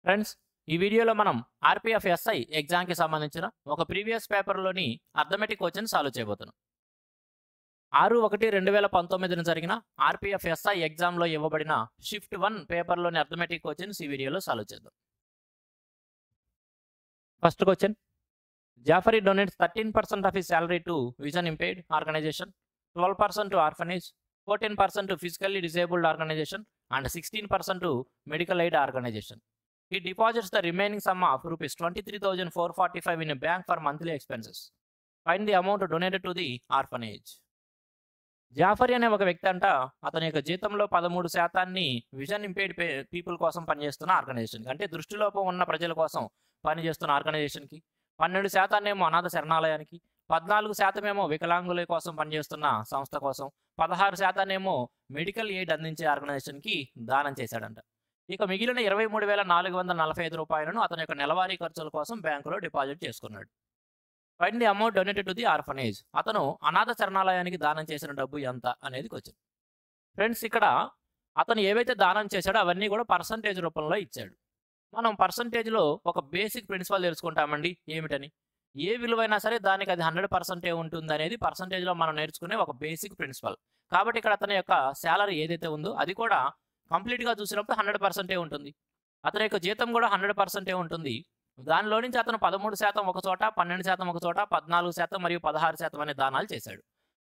Friends ఈ వీడియోలో మనం ఆర్పిఎఫ్ ఎస్ఐ ఎగ్జామ్కి సంబంధించిన ఒక ప్రీవియస్ పేపర్లోని అర్థమెటిక్ క్వశ్చన్ సాల్వ్ చేయబోతున్నాం ఆరు ఒకటి రెండు వేల పంతొమ్మిదిన జరిగిన ఆర్పిఎఫ్ ఎస్ఐ ఎగ్జామ్లో ఇవ్వబడిన షిఫ్ట్ వన్ పేపర్లోని అర్థమెటిక్ క్వశ్చన్స్ ఈ వీడియోలో సాల్వ్ చేద్దాం first question Jafari donates thirteen percent of his salary to vision impaired organisation twelve percent to orphanage fourteen percent to physically disabled organisation and sixteen percent to medical aid organisation He deposits the remaining sum of rupees 23,445 in a bank for monthly expenses. Find the amount donated to the orphanage. Jafar అనే ఒక వ్యక్తి అంట అతని యొక్క జీతంలో పదమూడు శాతాన్ని vision impaired people కోసం పనిచేస్తున్న ఆర్గనైజేషన్కి అంటే దృష్టిలోపం ఉన్న ప్రజల కోసం పనిచేస్తున్న ఆర్గనైజేషన్కి పన్నెండు శాతాన్నేమో అనాథ శరణాలయానికి పద్నాలుగు శాతమేమో వికలాంగుల కోసం పనిచేస్తున్న సంస్థ కోసం పదహారు శాతాన్నేమో మెడికల్ ఎయిడ్ అందించే ఆర్గనైజేషన్కి దానం చేశాడంట ఇక మిగిలిన ఇరవై మూడు వేల నాలుగు వందల నలభై ఐదు రూపాయలను అతని యొక్క నెలవారీ ఖర్చుల కోసం బ్యాంకులో డిపాజిట్ చేసుకున్నాడు find the amount donated to the orphanage అతను అనాథ శరణాలయానికి దానం చేసిన డబ్బు ఎంత అనేది క్వశ్చన్ ఫ్రెండ్స్ ఇక్కడ అతను ఏవైతే దానం చేశాడో అవన్నీ కూడా పర్సంటేజ్ రూపంలో ఇచ్చాడు మనం పర్సంటేజ్లో ఒక బేసిక్ ప్రిన్సిపల్ తెలుసుకుంటామండి ఏమిటని ఏ విలువైనా సరే దానికి అది హండ్రెడ్ పర్సెంటే ఉంటుంది అనేది పర్సంటేజ్లో మనం నేర్చుకునే ఒక బేసిక్ ప్రిన్సిపల్ కాబట్టి ఇక్కడ అతని యొక్క శాలరీ ఏదైతే ఉందో అది కూడా కంప్లీట్గా చూసినప్పుడు హండ్రెడ్ పర్సెంటే ఉంటుంది అతని యొక్క జీతం కూడా హండ్రెడ్ పర్సెంటే ఉంటుంది దానిలో నుంచి అతను పదమూడు శాతం ఒక చోట పన్నెండు శాతం ఒక చోట పద్నాలుగు శాతం మరియు పదహారు శాతం అనే దానాలు చేశాడు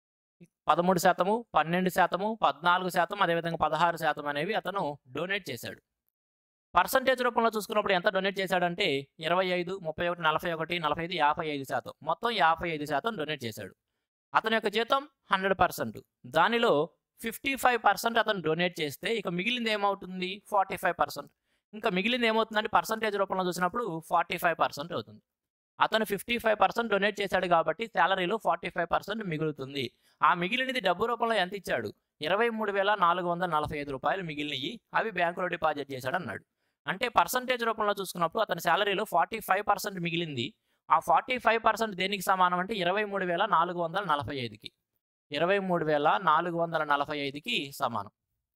పదమూడు శాతము పన్నెండు శాతము పద్నాలుగు శాతం అదేవిధంగా పదహారు శాతం అనేవి అతను డొనేట్ చేశాడు పర్సంటేజ్ రూపంలో చూసుకున్నప్పుడు ఎంత డొనేట్ చేశాడంటే ఇరవై ఐదు ముప్పై ఒకటి నలభై ఒకటి నలభై ఐదు యాభై ఐదు శాతం మొత్తం యాభై ఐదు శాతం డొనేట్ చేశాడు అతని యొక్క జీతం హండ్రెడ్ పర్సెంట్ దానిలో ఫిఫ్టీ ఫైవ్ పర్సెంట్ అతను డొనేట్ చేస్తే ఇక మిగిలింది ఏమవుతుంది ఫార్టీ ఫైవ్ పర్సెంట్ ఇంకా మిగిలింది ఏమవుతుందంటే పర్సంటేజ్ రూపంలో చూసినప్పుడు ఫార్టీ ఫైవ్ పర్సెంట్ అవుతుంది అతను ఫిఫ్టీ ఫైవ్ పర్సెంట్ డొనేట్ చేశాడు కాబట్టి శాలరీలో ఫార్టీ ఫైవ్ పర్సెంట్ మిగులుతుంది ఆ మిగిలినది డబ్బు రూపంలో ఎంత ఇచ్చాడు ఇరవై మూడు వేల నాలుగు వందల నలభై ఐదు రూపాయలు మిగిలినవి అవి బ్యాంకులో డిపాజిట్ చేశాడు అన్నాడు అంటే పర్సంటేజ్ రూపంలో చూసుకున్నప్పుడు అతని శాలరీలో ఫార్టీ ఫైవ్ పర్సెంట్ మిగిలింది ఆ ఫార్టీ ఫైవ్ పర్సెంట్ దేనికి సమానం అంటే ఇరవై మూడు వేల నాలుగు వందల నలభై ఐదుకి ఇరవై మూడు వేల నాలుగు వందల నలభై ఐదుకి సమానం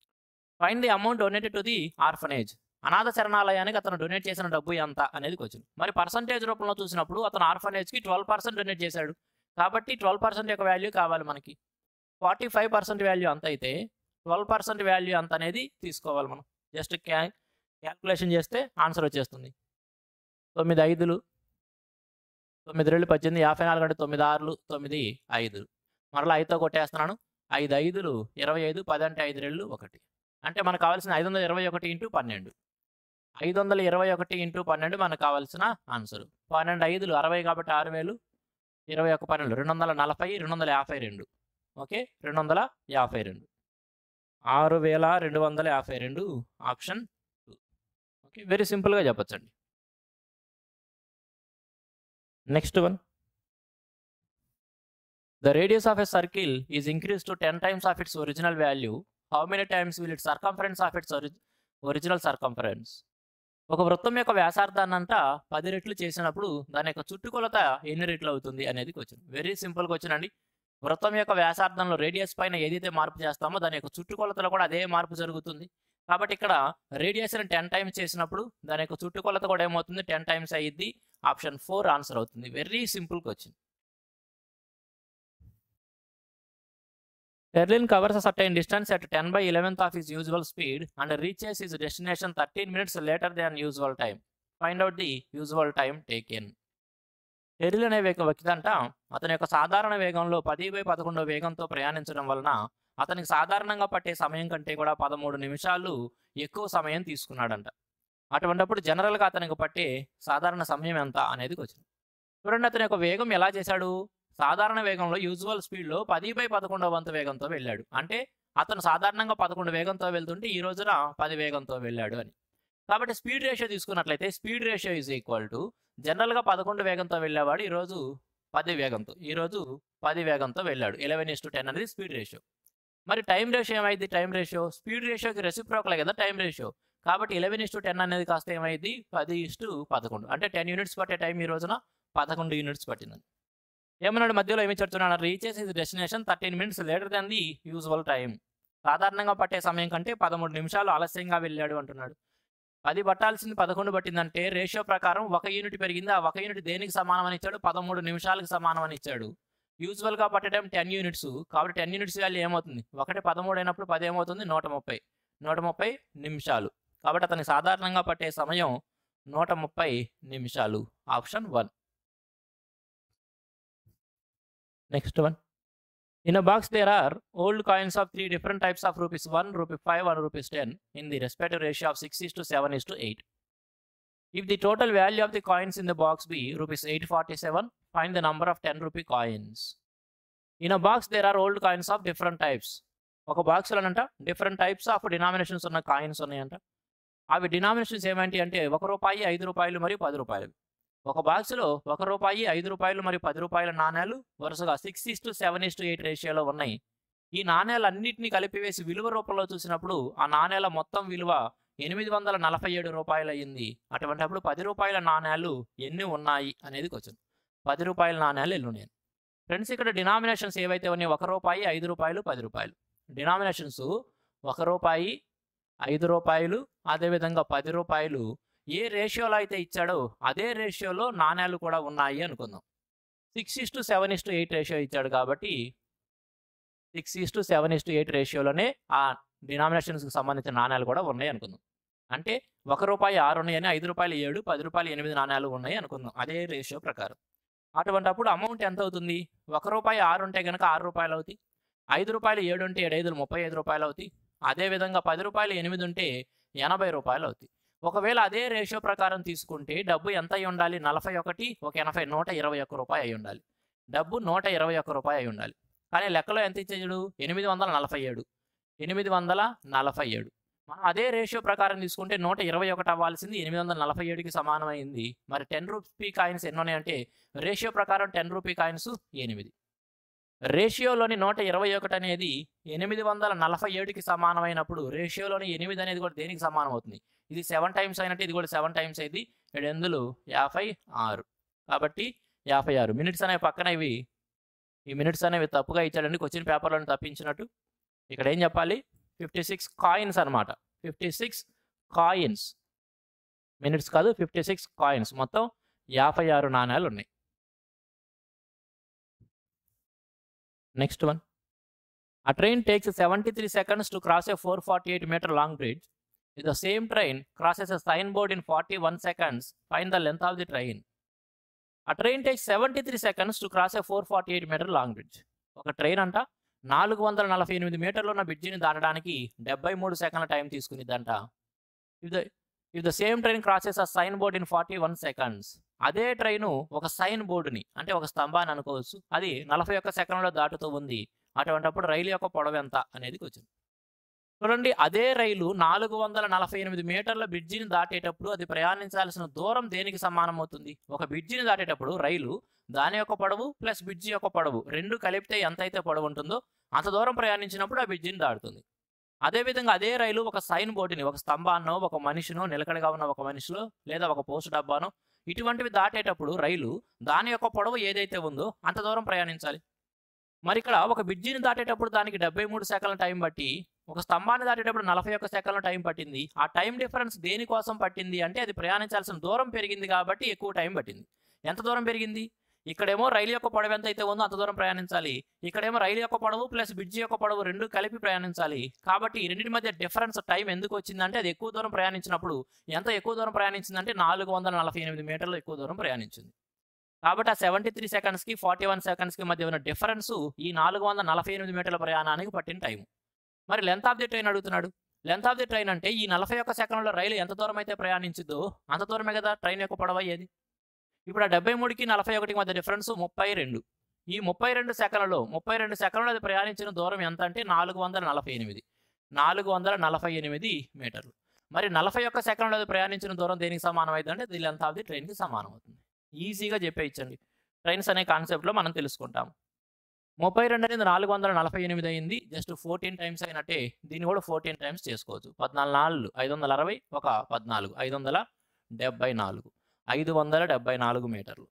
find the amount donated to the orphanage అనాథ శరణాలయానికి అతను డొనేట్ చేసిన డబ్బు ఎంత అనేది క్వశ్చన్ మరి పర్సంటేజ్ రూపంలో చూసినప్పుడు అతను ఆర్ఫనేజ్కి ట్వెల్వ్ పర్సెంట్ డొనేట్ చేశాడు కాబట్టి ట్వెల్వ్ పర్సెంట్ యొక్క వాల్యూ కావాలి మనకి ఫార్టీ ఫైవ్ పర్సెంట్ వాల్యూ అంత అయితే ట్వెల్వ్ పర్సెంట్ వాల్యూ అంత అనేది తీసుకోవాలి మనం జస్ట్ క్యా క్యాల్కులేషన్ చేస్తే ఆన్సర్ వచ్చేస్తుంది తొమ్మిది ఐదులు తొమ్మిది రెండు పద్దెనిమిది యాభై నాలుగు అంటే తొమ్మిది ఆరులు తొమ్మిది ఐదులు మరలా ఐదుతో కొట్టేస్తున్నాను ఐదు ఐదులు ఇరవై ఐదు పది అంటే ఐదు రెళ్ళు ఒకటి అంటే మనకు కావాల్సిన ఐదు వందల ఇరవై ఒకటి ఇంటూ పన్నెండు ఐదు వందల ఇరవై ఒకటి ఇంటూ పన్నెండు మనకు కావాల్సిన ఆన్సర్ పన్నెండు ఐదులు అరవై కాబట్టి ఆరు వేలు ఇరవై ఒక పన్నెండు రెండు వందల నలభై రెండు వందల యాభై రెండు ఓకే రెండు వందల యాభై రెండు ఆరు వేల రెండు వందల యాభై రెండు ఆప్షన్ టూ ఓకే వెరీ సింపుల్గా చెప్పచ్చండి next one The radius of a circle is increased to 10 times of its original value. How many times will its circumference of its ori- original circumference? ఒక వృత్తం యొక్క వ్యాసార్థాన్ని అంట పది రెట్లు చేసినప్పుడు దాని యొక్క చుట్టుకొలత ఎన్ని రెట్లు అవుతుంది అనేది క్వశ్చన్ వెరీ సింపుల్ క్వశ్చన్ అండి వృత్తం యొక్క వ్యాసార్థంలో రేడియస్ పైన ఏదైతే మార్పు చేస్తామో దాని యొక్క చుట్టుకొలతలో కూడా అదే మార్పు జరుగుతుంది కాబట్టి ఇక్కడ రేడియస్ని టెన్ టైమ్స్ చేసినప్పుడు దాని యొక్క చుట్టుకొలత కూడా ఏమవుతుంది టెన్ టైమ్స్ అయ్యిద్ది ఆప్షన్ ఫోర్ ఆన్సర్ అవుతుంది very simple question Berlin covers a certain distance at 10 by 11th of his usual speed and reaches his destination 13 minutes later than usual time. Find out the usual time taken. ఎరిల్ అనే వేగ వ్యక్తి అంట అతని యొక్క సాధారణ వేగంలో పది బై పదకొండో వేగంతో ప్రయాణించడం వలన అతనికి సాధారణంగా పట్టే సమయం కంటే కూడా పదమూడు నిమిషాలు ఎక్కువ సమయం తీసుకున్నాడంట అటువంటప్పుడు జనరల్గా అతనికి పట్టే సాధారణ సమయం ఎంత అనేది క్వశ్చన్ చూడండి అతని యొక్క వేగం ఎలా చేశాడు సాధారణ వేగంలో యూజువల్ స్పీడ్లో పది బై పదకొండవ వంతు వేగంతో వెళ్ళాడు అంటే అతను సాధారణంగా పదకొండు వేగంతో వెళ్తుంటే ఈ రోజున పది వేగంతో వెళ్ళాడు అని కాబట్టి స్పీడ్ రేషియో తీసుకున్నట్లయితే speed ratio is equal to జనరల్గా పదకొండు వేగంతో వెళ్ళేవాడు ఈరోజు పది వేగంతో ఈరోజు పది వేగంతో వెళ్ళాడు ఎలెవెన్ ఇస్ టు టెన్ అనేది స్పీడ్ రేషియో మరి టైం రేషియో ఏమైంది టైం రేషియో స్పీడ్ రేషియోకి రెసిప్రోకలే కదా టైం రేషియో కాబట్టి ఎలెవెన్ ఇస్ టు టెన్ అనేది కాస్త ఏమైంది పది ఇస్ టు పదకొండు అంటే టెన్ యూనిట్స్ పట్టే టైం ఈ రోజున పదకొండు యూనిట్స్ పట్టిందని ఏమన్నాడు మధ్యలో ఏమి చెప్తున్నాడు reaches his destination thirteen minutes later than the usual time సాధారణంగా పట్టే సమయం కంటే పదమూడు నిమిషాలు ఆలస్యంగా వెళ్ళాడు అంటున్నాడు పది పట్టాల్సింది పదకొండు పట్టిందంటే రేషియో ప్రకారం ఒక యూనిట్ పెరిగింది ఆ ఒక యూనిట్ దేనికి సమానం అని ఇచ్చాడు పదమూడు నిమిషాలకు సమానం అని ఇచ్చాడు యూజువల్గా పట్టే టైం టెన్ యూనిట్స్ కాబట్టి టెన్ యూనిట్స్ వాల్యూ ఏమవుతుంది ఒకటి పదమూడు అయినప్పుడు పది ఏమవుతుంది నూట ముప్పై నూట ముప్పై నిమిషాలు కాబట్టి అతనికి సాధారణంగా పట్టే సమయం నూట ముప్పై నిమిషాలు option one next one in a box there are old coins of three different types of rupees one rupee five one rupees ten in the respective ratio of six is to seven is to eight If the total value of the coins in the box be rupees 847, find the number of 10 rupee coins. In a box, there are old coins of different types. ఒక బాక్స్లోనంట different types of denominations ఉన్న coins ఉన్నాయంట అవి denominations ఏమంటి అంటే ఒక రూపాయి ఐదు రూపాయలు మరియు పది రూపాయలు ఒక బాక్స్లో ఒక రూపాయి ఐదు రూపాయలు మరియు పది రూపాయల నాణేలు వరుసగా six is to seven is to eight రేషియోలో ఉన్నాయి ఈ నాణేలన్నింటినీ కలిపివేసి విలువ రూపంలో చూసినప్పుడు ఆ నాణేల మొత్తం విలువ ఎనిమిది వందల నలభై ఏడు రూపాయలు అయ్యింది అటువంటిప్పుడు పది రూపాయల నాణేలు ఎన్ని ఉన్నాయి అనేది క్వశ్చన్ పది రూపాయల నాణేలు ఎన్ని ఉన్నాయి ఫ్రెండ్స్ ఇక్కడ డినామినేషన్స్ ఏవైతే ఉన్నాయో ఒక రూపాయి ఐదు రూపాయలు పది రూపాయలు డినామినేషన్స్ ఒక రూపాయి ఐదు రూపాయలు అదేవిధంగా పది రూపాయలు ఏ రేషియోలో అయితే ఇచ్చాడో అదే రేషియోలో నాణేలు కూడా ఉన్నాయి అనుకుందాం six is to seven is to eight ratio ఇచ్చాడు కాబట్టి six is to seven is to eight రేషియోలోనే ఆ డినామినేషన్స్కి సంబంధించిన నాణ్యాలు కూడా ఉన్నాయి అనుకుందాం అంటే ఒక రూపాయి ఆరు ఉన్నాయని ఐదు రూపాయలు ఏడు పది రూపాయలు ఎనిమిది నాణ్యాలు ఉన్నాయి అనుకుందాం అదే రేషియో ప్రకారం అటువంటప్పుడు అమౌంట్ ఎంత అవుతుంది ఒక రూపాయి ఆరు ఉంటే కనుక ఆరు రూపాయలు అవుతాయి ఐదు రూపాయలు ఏడు ఉంటే ఏడు ఐదులు ముప్పై ఐదు రూపాయలు అవుతాయి అదేవిధంగా పది రూపాయలు ఎనిమిది ఉంటే ఎనభై రూపాయలు అవుతాయి ఒకవేళ అదే రేషియో ప్రకారం తీసుకుంటే డబ్బు ఎంత అయి ఉండాలి నలభై ఒకటి ఒక ఎనభై నూట ఇరవై ఒక్క రూపాయి అయి ఉండాలి డబ్బు నూట ఇరవై ఒక్క రూపాయి అయి ఉండాలి కానీ లెక్కలో ఎంత ఇచ్చేడు ఎనిమిది వందల నలభై ఏడు ఎనిమిది వందల నలభై ఏడు మనం అదే రేషియో ప్రకారం తీసుకుంటే నూట ఇరవై ఒకటి అవ్వాల్సింది ఎనిమిది వందల నలభై ఏడుకి సమానమైంది మరి టెన్ రూపీ కాయిన్స్ ఎన్ని ఉన్నాయంటే రేషియో ప్రకారం టెన్ రూపీ కాయిన్స్ ఎనిమిది రేషియోలోని నూట ఇరవై ఒకటి అనేది ఎనిమిది వందల నలభై ఏడుకి సమానమైనప్పుడు రేషియోలోని ఎనిమిది అనేది కూడా దేనికి సమానం అవుతుంది ఇది సెవెన్ టైమ్స్ అయినట్టు ఇది కూడా సెవెన్ టైమ్స్ అయింది ఏడు ఎందులు యాభై ఆరు కాబట్టి యాభై ఆరు మినిట్స్ అనేవి పక్కన ఇవి ఈ మినిట్స్ అనేవి తప్పుగా ఇచ్చాడండి క్వశ్చన్ పేపర్లను తప్పించినట్టు ఇక్కడ ఏం చెప్పాలి ఫిఫ్టీ సిక్స్ కాయిన్స్ అనమాట ఫిఫ్టీ సిక్స్ కాయిన్స్ మినిట్స్ కాదు ఫిఫ్టీ సిక్స్ కాయిన్స్ మొత్తం యాభై ఆరు నాణ్యాలు ఉన్నాయి next one A train takes 73 seconds to cross a 448 meter long bridge. If the same train crosses a signboard in 41 seconds, find the length of the train. A train takes 73 seconds to cross a 448 meter long bridge. ఒక train అంట నాలుగు వందల నలభై ఎనిమిది మీటర్లు ఉన్న బ్రిడ్జిని దాటడానికి డెబ్బై మూడు సెకండ్ల టైం తీసుకునిద్దంట if the if the same train crosses a sign board in forty one seconds అదే ట్రైను ఒక సైన్ బోర్డుని అంటే ఒక స్తంభాన్ని అనుకోవచ్చు అది నలభై ఒక్క సెకండ్లో దాటుతూ ఉంది అటువంటప్పుడు రైలు యొక్క పొడవు ఎంత అనేది వచ్చింది చూడండి అదే రైలు నాలుగు వందల నలభై ఎనిమిది మీటర్ల బ్రిడ్జిని దాటేటప్పుడు అది ప్రయాణించాల్సిన దూరం దేనికి సమానం అవుతుంది ఒక బ్రిడ్జిని దాటేటప్పుడు రైలు దాని యొక్క పొడవు ప్లస్ బ్రిడ్జి యొక్క పొడవు రెండు కలిపితే ఎంత అయితే పొడవు ఉంటుందో అంత దూరం ప్రయాణించినప్పుడు ఆ బ్రిడ్జిని దాటుతుంది అదేవిధంగా అదే రైలు ఒక సైన్ బోర్డుని ఒక స్తంభాన్నో ఒక మనిషినో నిలకడగా ఉన్న ఒక మనిషిలో లేదా ఒక పోస్ట్ డబ్బానో ఇటువంటివి దాటేటప్పుడు రైలు దాని యొక్క పొడవు ఏదైతే ఉందో అంత దూరం ప్రయాణించాలి మరి ఇక్కడ ఒక బ్రిడ్జిని దాటేటప్పుడు దానికి డెబ్బై మూడు సెకండ్ల టైం బట్టి ఒక స్తంభాన్ని దాటేటప్పుడు నలభై ఒక్క సెకండ్ల టైం పట్టింది ఆ టైం డిఫరెన్స్ దేనికోసం పట్టింది అంటే అది ప్రయాణించాల్సిన దూరం పెరిగింది కాబట్టి ఎక్కువ టైం పట్టింది ఎంత దూరం పెరిగింది ఇక్కడేమో రైలు యొక్క పొడవు ఎంత అయితే ఉందో అంత దూరం ప్రయాణించాలి ఇక్కడేమో రైలు యొక్క పొడవు ప్లస్ బ్రిడ్జి యొక్క పొడవు రెండు కలిపి ప్రయాణించాలి కాబట్టి ఈ రెండింటి మధ్య డిఫరెన్స్ టైం ఎందుకు వచ్చిందంటే అది ఎక్కువ దూరం ప్రయాణించినప్పుడు ఎంత ఎక్కువ దూరం ప్రయాణించిందంటే నాలుగు వందల నలభై ఎనిమిది మీటర్లు ఎక్కువ దూరం ప్రయాణించింది కాబట్టి ఆ సెవెంటీ త్రీ సెకండ్స్కి ఫార్టీ వన్ సెకండ్స్కి మధ్య ఉన్న డిఫరెన్స్ ఈ నాలుగు వందల నలభై ఎనిమిది మీటర్ల ప్రయాణానికి పట్టిన టైం మరి లెంత్ ఆఫ్ ది ట్రైన్ అడుగుతున్నాడు లెంత్ ఆఫ్ ది ట్రైన్ అంటే ఈ నలభై ఒక్క సెకండ్లో రైలు ఎంత దూరం అయితే ప్రయాణించిద్దో అంత దూరమే కదా ట్రైన్ యొక్క పొడవు అయ్యేది ఇప్పుడు ఆ డెబ్బై మూడుకి నలభై ఒకటికి మధ్య డిఫరెన్స్ ముప్పై రెండు ఈ ముప్పై రెండు సెకండ్లలో ముప్పై రెండు సెకండ్లో అది ప్రయాణించిన దూరం ఎంత అంటే నాలుగు వందల నలభై ఎనిమిది నాలుగు వందల నలభై ఎనిమిది మీటర్లు మరి నలభై ఒక్క సెకండ్లో అది ప్రయాణించిన దూరం దేనికి సమానం అవుతుందంటే ది లెంత్ ఆఫ్ ది ట్రైన్కి సమానం అవుతుంది ఈజీగా చెప్పేయచ్చండి ట్రైన్స్ అనే కాన్సెప్ట్లో మనం తెలుసుకుంటాం ముప్పై రెండు అనేది నాలుగు వందల నలభై ఎనిమిది అయింది జస్ట్ ఫోర్టీన్ టైమ్స్ అయినట్టే దీన్ని కూడా ఫోర్టీన్ టైమ్స్ చేసుకోవచ్చు పద్నాలుగు నాలుగు ఐదు వందల అరవై ఒక పద్నాలుగు ఐదు వందల డెబ్బై నాలుగు ఐదు వందల డెబ్బై నాలుగు మీటర్లు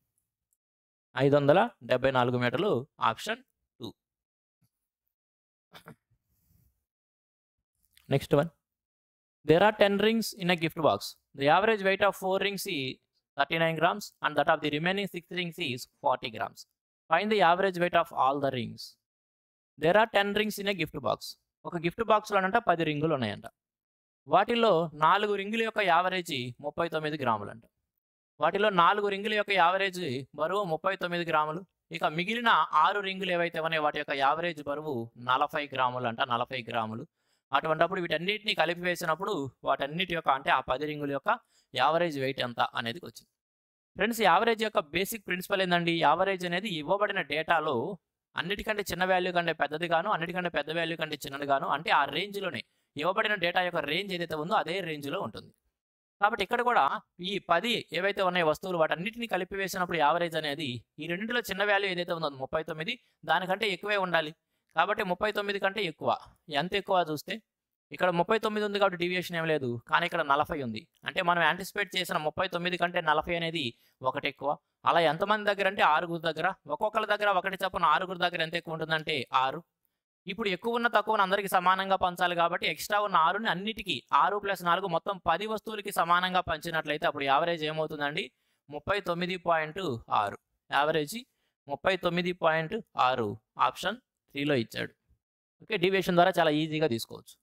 ఐదు వందల డెబ్బై నాలుగు మీటర్లు option two next one there are 10 rings in a gift box. The average weight of 4 rings is 39 grams and that of the remaining 6 rings is 40 grams. Find the average weight of all the rings. There are 10 rings in a gift box. ఒక gift బాక్స్లోనంట పది రింగులు ఉన్నాయంట వాటిలో నాలుగు రింగుల యొక్క యావరేజీ ముప్పై తొమ్మిది గ్రాములంట వాటిలో నాలుగు రింగుల యొక్క యావరేజ్ బరువు ముప్పై తొమ్మిది గ్రాములు ఇక మిగిలిన ఆరు రింగులు ఏవైతే ఉన్నాయో వాటి యొక్క యావరేజ్ బరువు నలభై గ్రాములు అంట నలభై గ్రాములు అటువంటప్పుడు వీటన్నిటిని కలిపి వేసినప్పుడు వాటన్నిటి యొక్క అంటే ఆ పది రింగుల యొక్క యావరేజ్ వెయిట్ ఎంత అనేది వచ్చింది ఫ్రెండ్స్ యావరేజ్ యొక్క బేసిక్ ప్రిన్సిపల్ ఏంటండి యావరేజ్ అనేది ఇవ్వబడిన డేటాలో అన్నిటికంటే చిన్న వాల్యూ కంటే పెద్దది గాను అన్నిటికంటే పెద్ద వాల్యూ కంటే చిన్నది గాను అంటే ఆ రేంజ్లోనే ఇవ్వబడిన డేటా యొక్క రేంజ్ ఏదైతే ఉందో అదే రేంజ్లో ఉంటుంది కాబట్టి ఇక్కడ కూడా ఈ పది ఏవైతే ఉన్నాయో వస్తువులు వాటన్నిటిని కలిపి వేసినప్పుడు యావరేజ్ అనేది ఈ రెండింటిలో చిన్న వాల్యూ ఏదైతే ఉందో అది ముప్పై తొమ్మిది దానికంటే ఎక్కువే ఉండాలి కాబట్టి ముప్పై తొమ్మిది కంటే ఎక్కువ ఎంత ఎక్కువ చూస్తే ఇక్కడ ముప్పై తొమ్మిది ఉంది కాబట్టి డీవియేషన్ ఏం లేదు కానీ ఇక్కడ నలభై ఉంది అంటే మనం యాంటిసిపేట్ చేసిన ముప్పై తొమ్మిది కంటే నలభై అనేది ఒకటి ఎక్కువ అలా ఎంతమంది దగ్గర అంటే ఆరుగురు దగ్గర ఒక్కొక్కరి దగ్గర ఒకటి చప్పున ఆరుగురు దగ్గర ఎంత ఎక్కువ ఉంటుందంటే ఆరు ఇప్పుడు ఎక్కువ ఉన్న తక్కువ అందరికీ సమానంగా పంచాలి కాబట్టి ఎక్స్ట్రా ఉన్న ఆరుని అన్నిటికీ ఆరు ప్లస్ నాలుగు మొత్తం పది వస్తువులకి సమానంగా పంచినట్లయితే అప్పుడు యావరేజ్ ఏమవుతుందండి ముప్పై తొమ్మిది పాయింట్ ఆరు యావరేజ్ ముప్పై తొమ్మిది పాయింట్ ఆరు ఆప్షన్ త్రీలో ఇచ్చాడు ఓకే డివియేషన్ ద్వారా చాలా ఈజీగా తీసుకోవచ్చు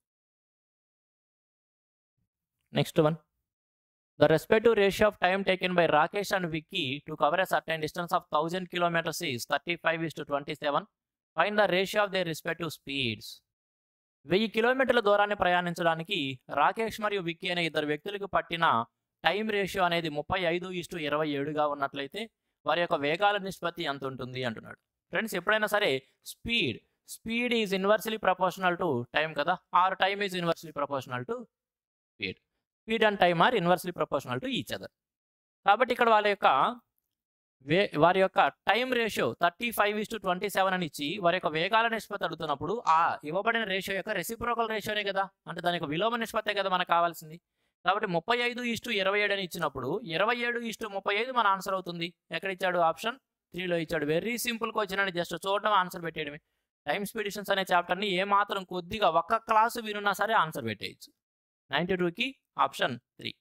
next one the respective ratio of time taken by Rakesh and Vicky to cover a certain distance of thousand kilometres is thirty five is to twenty seven find the ratio of their respective speeds వెయ్యి కిలోమీటర్ల దూరాన్ని ప్రయాణించడానికి రాకేష్ మరియు విక్కీ అనే ఇద్దరు వ్యక్తులకు పట్టిన time ratio అనేది ముప్పై ఐదు ఇస్టు ఇరవై ఏడుగా ఉన్నట్లయితే వారి యొక్క వేగాల నిష్పత్తి ఎంత ఉంటుంది అంటున్నాడు ఫ్రెండ్స్ ఎప్పుడైనా సరే speed speed is inversely proportional to time కదా or time is inversely proportional to speed speed and time are inversely proportional to each other కాబట్టి ఇక్కడ వాళ్ళ యొక్క వే వారి యొక్క time ratio thirty five is to twenty seven అని ఇచ్చి వారి యొక్క వేగాల నిష్పత్తి అడుగుతున్నప్పుడు ఆ ఇవ్వబడిన రేషియో యొక్క రెసిప్రోకల్ రేషియోనే కదా అంటే దాని యొక్క విలోమ నిష్పత్తే కదా మనకు కావాల్సింది కాబట్టి ముప్పై ఐదు ఇస్టు ఇరవై ఏడు అని ఇచ్చినప్పుడు ఇరవై ఏడు ఇస్టు ముప్పై ఐదు మన ఆన్సర్ అవుతుంది ఎక్కడ ఇచ్చాడు ఆప్షన్ త్రీలో ఇచ్చాడు వెరీ సింపుల్ క్వశ్చన్ అని జస్ట్ చూడడం ఆన్సర్ పెట్టేయడమే టైమ్ స్పీడిషన్స్ అనే చాప్టర్ని ఏ మాత్రం కొద్దిగా ఒక్క క్లాసు వినున్నా సరే ఆన్సర్ పెట్టేయచ్చు నైంటీ టూకి ఆప్షన్ త్రీ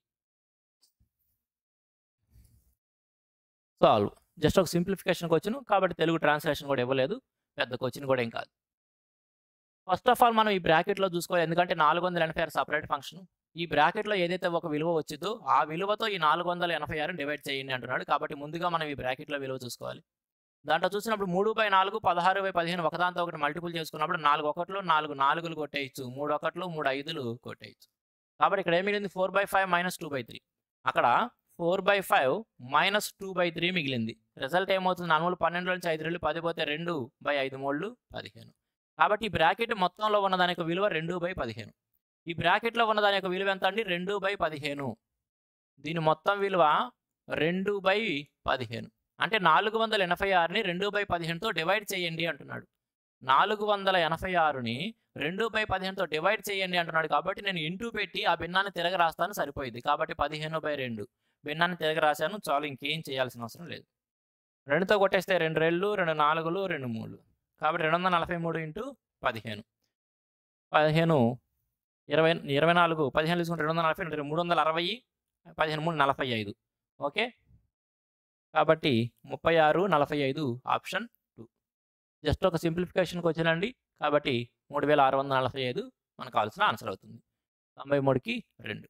సాల్వ్ జస్ట్ ఒక సింప్లిఫికేషన్ క్వశ్చన్ కాబట్టి తెలుగు ట్రాన్స్లేషన్ కూడా ఇవ్వలేదు పెద్ద క్వశ్చన్ కూడా ఏం కాదు ఫస్ట్ ఆఫ్ ఆల్ మనం ఈ బ్రాకెట్లో చూసుకోవాలి ఎందుకంటే నాలుగు వందల ఎనభై ఆరు సపరేట్ ఫంక్షన్ ఈ బ్రాకెట్లో ఏదైతే ఒక విలువ వచ్చిందో ఆ విలువతో ఈ నాలుగు వందల ఎనభై ఆరుని డివైడ్ చేయండి అంటున్నాడు కాబట్టి ముందుగా మనం ఈ బ్రాకెట్లో విలువ చూసుకోవాలి దాంట్లో చూసినప్పుడు మూడు బై నాలుగు పదహారు బై పదిహేను ఒకదాంతో ఒకటి మల్టిపుల్ చేసుకున్నప్పుడు నాలుగు ఒకట్లు నాలుగు నాలుగులు కొట్టేయచ్చు మూడు ఒకట్లు మూడు ఐదులు కొట్టేయచ్చు కాబట్టి ఇక్కడ ఏం మిగిలింది four by five minus two by three అక్కడ four by five minus two by three మిగిలింది రిజల్ట్ ఏమవుతుంది నాలుగు పన్నెండు నుంచి ఐదు రెండు పది పోతే రెండు బై ఐదు మూడు పదిహేను కాబట్టి ఈ బ్రాకెట్ మొత్తంలో ఉన్న దాని యొక్క విలువ రెండు బై పదిహేను ఈ బ్రాకెట్లో ఉన్న దాని యొక్క విలువ ఎంత అండి రెండు బై పదిహేను దీని మొత్తం విలువ రెండు బై పదిహేను అంటే నాలుగు వందల ఎనభై ఆరుని రెండు బై పదిహేనుతో డివైడ్ చేయండి అంటున్నాడు నాలుగు వందల ఎనభై ఆరుని రెండు బై పదిహేనుతో డివైడ్ చేయండి అంటున్నాడు కాబట్టి నేను ఇంటూ పెట్టి ఆ భిన్నాన్ని తిరగ రాస్తాను సరిపోయింది కాబట్టి పదిహేను బై రెండు భిన్నాన్ని తిరగ రాశాను చాలు ఇంకేం చేయాల్సిన అవసరం లేదు రెండుతో కొట్టేస్తే రెండు రెళ్ళు రెండు నాలుగులు రెండు మూడు కాబట్టి రెండు వందల నలభై మూడు ఇంటూ పదిహేను పదిహేను ఇరవై ఇరవై నాలుగు పదిహేను తీసుకుంటే రెండు వందల నలభై రెండు మూడు వందల అరవై పదిహేను మూడు నలభై ఐదు ఓకే కాబట్టి ముప్పై ఆరు నలభై ఐదు ఆప్షన్ టూ జస్ట్ ఒక సింప్లిఫికేషన్కి వచ్చినండి కాబట్టి మూడు వేల ఆరు వందల నలభై ఐదు మనకు కావాల్సిన ఆన్సర్ అవుతుంది తొంభై మూడుకి రెండు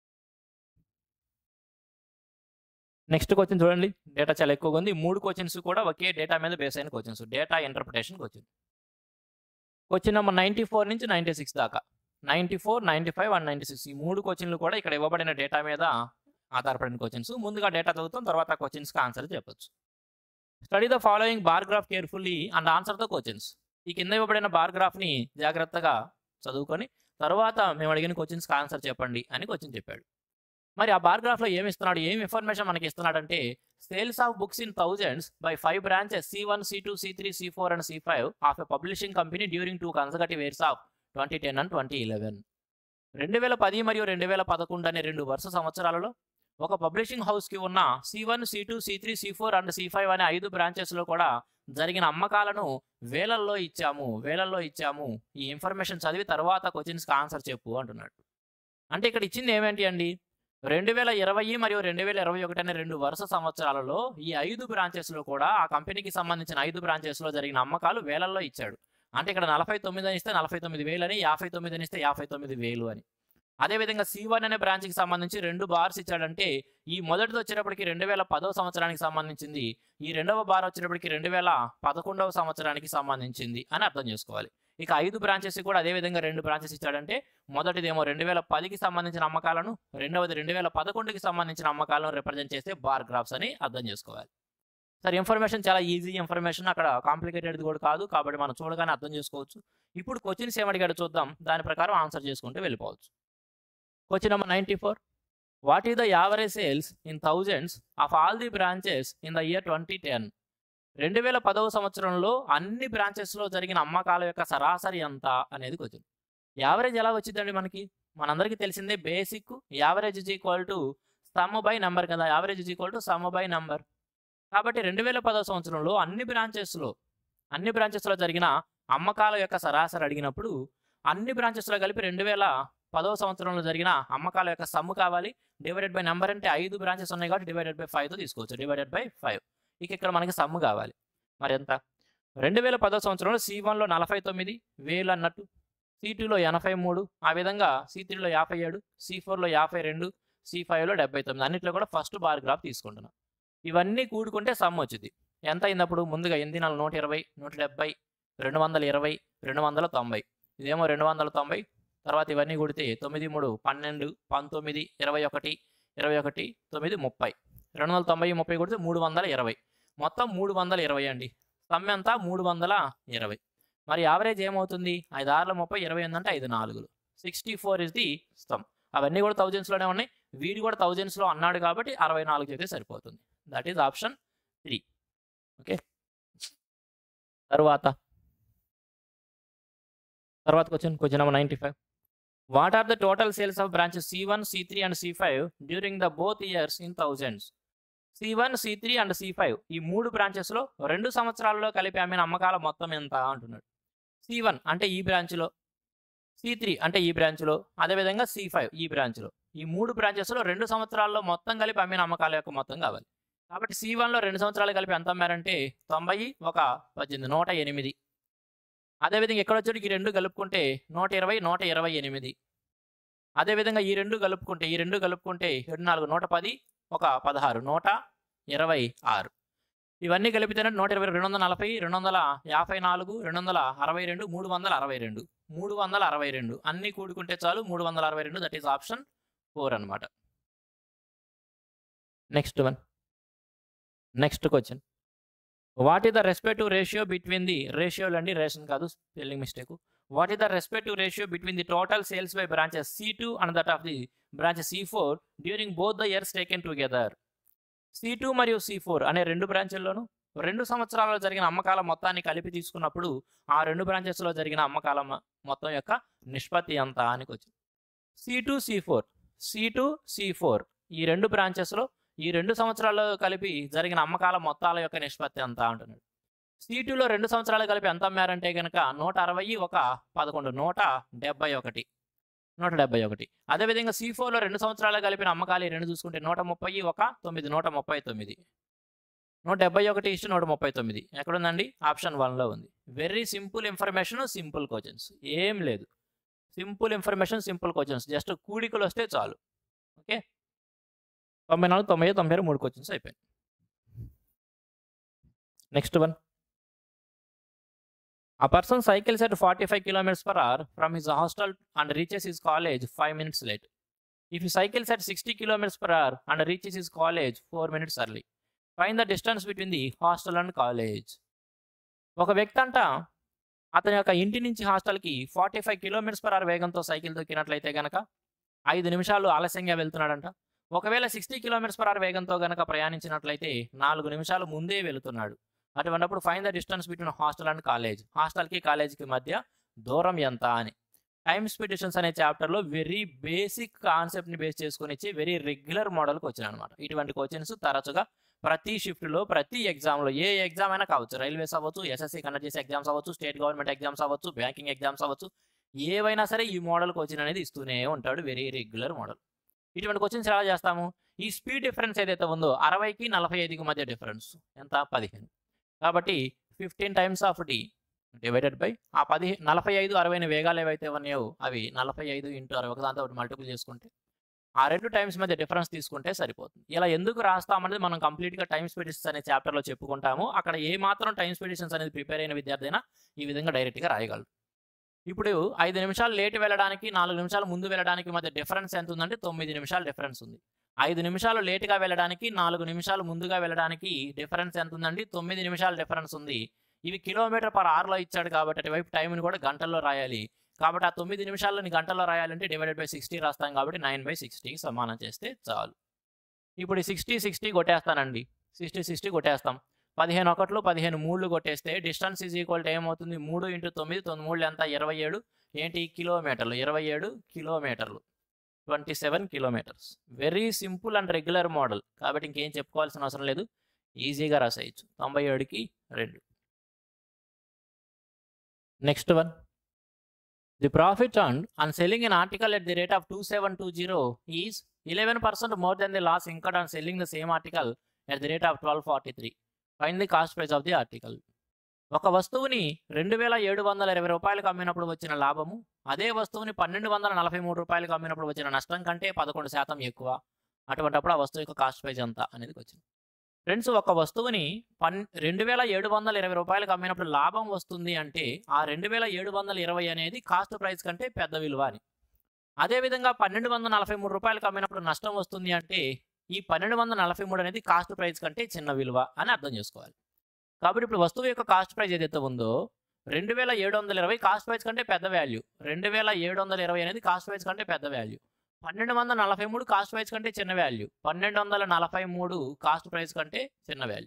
నెక్స్ట్ క్వశ్చన్ చూడండి డేటా చాలా ఎక్కువగా ఉంది మూడు క్వశ్చన్స్ కూడా ఒకే డేటా మీద బేస్ అయిన questions data interpretation question question number ninety four నుంచి నైంటీ సిక్స్ దాకా ninety four ninety five and ninety six ఈ మూడు క్వశ్చన్లు కూడా ఇక్కడ ఇవ్వబడిన డేటా మీద ఆధారపడిన క్వశ్చన్స్ ముందుగా డేటా చదువుతాం తర్వాత క్వశ్చన్స్కి ఆన్సర్ చెప్పొచ్చు study the following bar graph carefully and answer the questions ఈ కింద ఇవ్వబడిన బార్ గ్రాఫ్ని జాగ్రత్తగా చదువుకొని తర్వాత మేము అడిగిన క్వశ్చన్స్కి ఆన్సర్ చెప్పండి అని క్వశ్చన్ చెప్పాడు మరి ఆ బార్ గ్రాఫ్లో ఏమి ఇస్తున్నాడు ఏం ఇన్ఫర్మేషన్ మనకి ఇస్తున్నాడంటే sales of books in thousands by five branches C one C two C three C four and C five of a publishing company during two consecutive years of twenty ten and twenty eleven రెండు వేల పది మరియు రెండు వేల పదకొండు అనే రెండు వరుస సంవత్సరాలలో ఒక పబ్లిషింగ్ హౌస్కి ఉన్న C one C two C three C four and C five అనే ఐదు బ్రాంచెస్లో కూడా జరిగిన అమ్మకాలను వేలల్లో ఇచ్చాము వేలల్లో ఇచ్చాము ఈ ఇన్ఫర్మేషన్ చదివి తర్వాత క్వశ్చన్స్కి ఆన్సర్ చెప్పు అంటున్నాడు అంటే ఇక్కడ ఇచ్చింది ఏమేంటి అండి రెండు వేల ఇరవై మరియు రెండు వేల ఇరవై ఒకటి అనే రెండు వరుస సంవత్సరాలలో ఈ ఐదు బ్రాంచెస్లో కూడా ఆ కంపెనీకి సంబంధించిన ఐదు బ్రాంచెస్లో జరిగిన అమ్మకాలు వేలల్లో ఇచ్చాడు అంటే ఇక్కడ నలభై తొమ్మిది అని ఇస్తే నలభై తొమ్మిది వేలు అని యాభై తొమ్మిది అని ఇస్తే యాభై తొమ్మిది వేలు అని అదేవిధంగా సి వన్ అనే బ్రాంచ్కి సంబంధించి రెండు బార్స్ ఇచ్చాడంటే ఈ మొదటిది వచ్చేటప్పటికి రెండు వేల పదవ సంవత్సరానికి సంబంధించింది ఈ రెండవ బార్ వచ్చేటప్పటికి రెండు వేల పదకొండవ సంవత్సరానికి సంబంధించింది అని అర్థం చేసుకోవాలి ఇక ఐదు బ్రాంచెస్ కూడా అదే విధంగా రెండు బ్రాంచెస్ ఇచ్చాడంటే మొదటిదేమో రెండు వేల పదికి సంబంధించిన అమ్మకాలను రెండవది రెండు వేల పదకొండుకి సంబంధించిన అమ్మకాలను రిప్రజెంట్ చేస్తే బార్ గ్రాఫ్స్ అని అర్థం చేసుకోవాలి సార్ ఇన్ఫర్మేషన్ చాలా ఈజీ ఇన్ఫర్మేషన్ అక్కడ కాంప్లికేటెడ్ కూడా కాదు కాబట్టి మనం చూడగానే అర్థం చేసుకోవచ్చు ఇప్పుడు క్వశ్చన్స్ ఏమడిగాడు చూద్దాం దాని ప్రకారం ఆన్సర్ చేసుకుంటూ వెళ్ళిపోవచ్చు question number ninety four what is the average sales in thousands of all the branches in the year twenty ten రెండు వేల పదవ సంవత్సరంలో అన్ని బ్రాంచెస్లో జరిగిన అమ్మకాల యొక్క సరాసరి ఎంత అనేది క్వశ్చన్ యావరేజ్ ఎలా వచ్చిందండి మనకి మనందరికీ తెలిసిందే basic average is equal to sum by number కదా average is equal to sum by number కాబట్టి రెండు వేల పదవ సంవత్సరంలో అన్ని బ్రాంచెస్లో అన్ని బ్రాంచెస్లో జరిగిన అమ్మకాల యొక్క సరాసరి అడిగినప్పుడు అన్ని బ్రాంచెస్లో కలిపి రెండు వేల పదవ సంవత్సరంలో జరిగిన అమ్మకాల యొక్క సమ్ము కావాలి డివైడెడ్ బై నెంబర్ అంటే ఐదు బ్రాంచెస్ ఉన్నాయి కాబట్టి డివైడెడ్ బై ఫైవ్తో తీసుకోవచ్చు డివైడెడ్ బై ఫైవ్ ఇక ఇక్కడ మనకి సమ్ము కావాలి మరి ఎంత రెండు వేల పదో సంవత్సరంలో సి వన్లో నలభై తొమ్మిది వేలు అన్నట్టు సి టూలో ఎనభై మూడు ఆ విధంగా సి త్రీలో యాభై ఏడు సి ఫోర్లో యాభై రెండు సి ఫైవ్లో డెబ్బై తొమ్మిది అన్నింటిలో కూడా ఫస్ట్ బార్ గ్రాఫ్ తీసుకుంటున్నాం ఇవన్నీ కూడుకుంటే సమ్ వచ్చింది ఎంత అయినప్పుడు ముందుగా ఎనిమిది నాలుగు నూట ఇరవై నూట డెబ్బై రెండు వందల ఇరవై రెండు వందల తొంభై ఇదేమో రెండు వందల తొంభై తర్వాత ఇవన్నీ కూడితే తొమ్మిది మూడు పన్నెండు పంతొమ్మిది ఇరవై ఒకటి ఇరవై ఒకటి తొమ్మిది ముప్పై రెండు వందల తొంభై ముప్పై కొడితే మూడు వందల ఇరవై మొత్తం మూడు వందల ఇరవై అండి సమ్ ఎంత మూడు వందల ఇరవై మరి యావరేజ్ ఏమవుతుంది ఐదు ఆరుల ముప్పై ఇరవై ఎనిమిది అంటే ఐదు నాలుగులు sixty four is the sum అవన్నీ కూడా థౌజండ్స్లోనే ఉన్నాయి వీడి కూడా థౌజండ్స్లో అన్నాడు కాబట్టి అరవై నాలుగు చెప్తే సరిపోతుంది that is option three okay తర్వాత తర్వాత question question number ninety five what are the total sales of branches C one C three and C five during the both years in thousands C one C three and C five ఈ మూడు బ్రాంచెస్లో రెండు సంవత్సరాల్లో కలిపి అమ్మిన అమ్మకాల మొత్తం ఎంత అంటున్నాడు సి వన్ అంటే ఈ బ్రాంచ్లో సి త్రీ అంటే ఈ బ్రాంచ్లో అదేవిధంగా సి ఫైవ్ ఈ బ్రాంచ్లో ఈ మూడు బ్రాంచెస్లో రెండు సంవత్సరాల్లో మొత్తం కలిపి అమ్మిన అమ్మకాల యొక్క మొత్తం కావాలి కాబట్టి సి వన్లో రెండు సంవత్సరాలు కలిపి ఎంత అమ్మారంటే తొంభై ఒక పద్దెనిమిది నూట ఎనిమిది అదేవిధంగా ఎక్కడ వచ్చేటికి ఈ రెండు కలుపుకుంటే నూట ఇరవై నూట ఇరవై ఎనిమిది అదేవిధంగా ఈ రెండు కలుపుకుంటే ఈ రెండు కలుపుకుంటే ఏడు నాలుగు నూట పది ఒక పదహారు నూట ఇరవై ఆరు ఇవన్నీ కలిపితేనే నూట ఇరవై రెండు వందల నలభై రెండు వందల యాభై నాలుగు రెండు వందల అరవై రెండు మూడు వందల అరవై రెండు మూడు వందల అరవై రెండు అన్నీ కూడుకుంటే చాలు మూడు వందల అరవై రెండు దట్ ఈస్ ఆప్షన్ ఫోర్ అనమాట next one next question what is the respective ratio between the రేషియోలు అండి రేషన్ కాదు spelling mistake what is the respective ratio between the total sales by branches C two and that of the branches C four during both the years taken together C two మరియు C four అనే రెండు బ్రాంచెల్లోనూ రెండు సంవత్సరాల్లో జరిగిన అమ్మకాల మొత్తాన్ని కలిపి తీసుకున్నప్పుడు ఆ రెండు బ్రాంచెస్లో జరిగిన అమ్మకాల మ- మొత్తం యొక్క నిష్పత్తి ఎంత అని వచ్చింది C two C four C two C four ఈ రెండు బ్రాంచెస్లో ఈ రెండు సంవత్సరాల్లో కలిపి జరిగిన అమ్మకాల మొత్తాల యొక్క నిష్పత్తి ఎంత అంటున్నాడు సి టూలో రెండు సంవత్సరాలు కలిపి ఎంత అమ్మారంటే కనుక నూట అరవై ఒక పదకొండు నూట డెబ్బై ఒకటి నూట డెబ్బై ఒకటి అదేవిధంగా సి ఫోర్లో రెండు సంవత్సరాలు కలిపిన అమ్మకాలు ఈ రెండు చూసుకుంటే నూట ముప్పై ఒక తొమ్మిది నూట ముప్పై తొమ్మిది నూట డెబ్బై ఒకటి ఇష్ట నూట ముప్పై తొమ్మిది ఎక్కడుందండి ఆప్షన్ వన్లో ఉంది very simple information simple questions ఏం లేదు simple information simple questions just కూడికలు వస్తే చాలు ఓకే తొంభై నాలుగు తొంభై ఐదు తొంభై ఆరు మూడు క్వశ్చన్స్ అయిపోయాయి next one A person cycles at 45 kilometers per hour from his hostel and reaches his college 5 minutes late. If he cycles at 60 kilometers per hour and reaches his college 4 minutes early, find the distance between the hostel and college. ఒక వ్యక్తి అంట అతని యొక్క ఇంటి నుంచి హాస్టల్కి forty five kilometres per hour వేగంతో cycle తొక్కినట్లయితే గనక ఐదు నిమిషాలు ఆలస్యంగా వెళ్తున్నాడంట ఒకవేళ సిక్స్టీ కిలోమీటర్స్ పర్ అవర్ వేగంతో గనక ప్రయాణించినట్లయితే నాలుగు నిమిషాలు ముందే వెళుతున్నాడు అటువంటిప్పుడు find the distance between hostel and college హాస్టల్కి కాలేజ్కి మధ్య దూరం ఎంత అని టైమ్ స్పీడ్ డిస్టెన్స్ అనే చాప్టర్లో వెరీ బేసిక్ కాన్సెప్ట్ని బేస్ చేసుకొని ఇచ్చి వెరీ రెగ్యులర్ మోడల్కి వచ్చిన అనమాట ఇటువంటి క్వశ్చన్స్ తరచుగా ప్రతి షిఫ్ట్లో ప్రతి ఎగ్జామ్లో ఏ ఎగ్జామ్ అయినా కావచ్చు రైల్వేస్ అవ్వచ్చు ఎస్ఎస్సీ కండక్ట్ చేసే ఎగ్జామ్స్ అవ్వచ్చు స్టేట్ గవర్నమెంట్ ఎగ్జామ్స్ అవ్వచ్చు బ్యాంకింగ్ ఎగ్జామ్స్ అవ్వచ్చు ఏవైనా సరే ఈ మోడల్ క్వశ్చన్ అనేది ఇస్తూనే ఉంటాడు వెరీ రెగ్యులర్ మోడల్ ఇటువంటి క్వశ్చన్స్ ఎలా చేస్తాము ఈ స్పీడ్ డిఫరెన్స్ ఏదైతే ఉందో అరవైకి నలభై ఐదుకి మధ్య డిఫరెన్స్ ఎంత పదిహేను కాబట్టి fifteen times of D divided by ఆ పది నలభై ఐదు అరవైన వేగాలు ఏవైతే ఉన్నాయో అవి నలభై ఐదు ఇంటూ అరవై ఒకదాంతో ఒకటి మల్టిపుల్ చేసుకుంటే ఆ రెండు టైమ్స్ మధ్య డిఫరెన్స్ తీసుకుంటే సరిపోతుంది ఇలా ఎందుకు రాస్తామనేది మనం కంప్లీట్గా టైమ్ స్పెడిషన్స్ అనే చాప్టర్లో చెప్పుకుంటాము అక్కడ ఏ మాత్రం టైం స్పెడిషన్స్ అనేది ప్రిపేర్ అయిన విద్యార్థి అయినా ఈ విధంగా డైరెక్ట్గా రాయగలరు ఇప్పుడు ఐదు నిమిషాలు లేట్ వెళ్ళడానికి నాలుగు నిమిషాలు ముందు వెళ్ళడానికి మధ్య డిఫరెన్స్ ఎంత ఉందంటే తొమ్మిది నిమిషాలు డిఫరెన్స్ ఉంది ఐదు నిమిషాలు లేట్గా వెళ్ళడానికి నాలుగు నిమిషాలు ముందుగా వెళ్ళడానికి డిఫరెన్స్ ఎంత ఉందండి తొమ్మిది నిమిషాల డిఫరెన్స్ ఉంది ఇవి కిలోమీటర్ పర్ అవర్లో ఇచ్చాడు కాబట్టి అటువైపు టైంని కూడా గంటల్లో రాయాలి కాబట్టి ఆ తొమ్మిది నిమిషాలని గంటల్లో రాయాలంటే డివైడెడ్ బై సిక్స్టీ రాస్తాం కాబట్టి నైన్ బై సిక్స్టీకి సమానం చేస్తే చాలు ఇప్పుడు సిక్స్టీ సిక్స్టీ కొట్టేస్తానండి సిక్స్టీ సిక్స్టీ కొట్టేస్తాం పదిహేను ఒకట్లు పదిహేను మూడు కొట్టేస్తే డిస్టెన్స్ ఈజ్ ఈక్వల్ టు ఏమవుతుంది మూడు ఇంటూ తొమ్మిది తొమ్మిది మూడు ఎంత ఇరవై ఏడు ఏంటి కిలోమీటర్లు ఇరవై ఏడు కిలోమీటర్లు twenty seven kilometres very simple and regular model కాబట్టి ఇంకేం చెప్పుకోవాల్సిన అవసరం లేదు ఈజీగా రాసేయచ్చు తొంభై ఏడుకి రెండు next one the profit earned on selling an article at the rate of 2720 is 11% more than the loss incurred on selling the same article at the rate of 1243 find the cost price of the article ఒక వస్తువుని రెండు వేల ఏడు వందల ఇరవై రూపాయలకు అమ్మినప్పుడు వచ్చిన లాభము అదే వస్తువుని పన్నెండు వందల నలభై మూడు రూపాయలకు అమ్మినప్పుడు వచ్చిన నష్టం కంటే పదకొండు శాతం ఎక్కువ అటువంటప్పుడు ఆ వస్తువు యొక్క కాస్ట్ ప్రైస్ ఎంత అనేది వచ్చింది ఫ్రెండ్స్ ఒక వస్తువుని పన్ రెండు వేల ఏడు వందల ఇరవై రూపాయలకు అమ్మినప్పుడు లాభం వస్తుంది అంటే ఆ రెండు వేల ఏడు వందల ఇరవై అనేది కాస్ట్ ప్రైస్ కంటే పెద్ద విలువ అని అదేవిధంగా పన్నెండు వందల నలభై మూడు రూపాయలకు అమ్మినప్పుడు నష్టం వస్తుంది అంటే ఈ పన్నెండు వందల నలభై మూడు అనేది కాస్ట్ ప్రైస్ కంటే చిన్న విలువ అని అర్థం చేసుకోవాలి కాబట్టి ఇప్పుడు వస్తువు యొక్క కాస్ట్ ప్రైస్ ఏదైతే ఉందో రెండు వేల ఏడు వందల ఇరవై కాస్ట్ ప్రైస్ కంటే పెద్ద వాల్యూ రెండు వేల ఏడు వందల ఇరవై అనేది కాస్ట్ ప్రైస్ కంటే పెద్ద వాల్యూ పన్నెండు వందల నలభై మూడు కాస్ట్ ప్రైస్ కంటే చిన్న వాల్యూ పన్నెండు వందల నలభై మూడు కాస్ట్ ప్రైస్ కంటే చిన్న వాల్యూ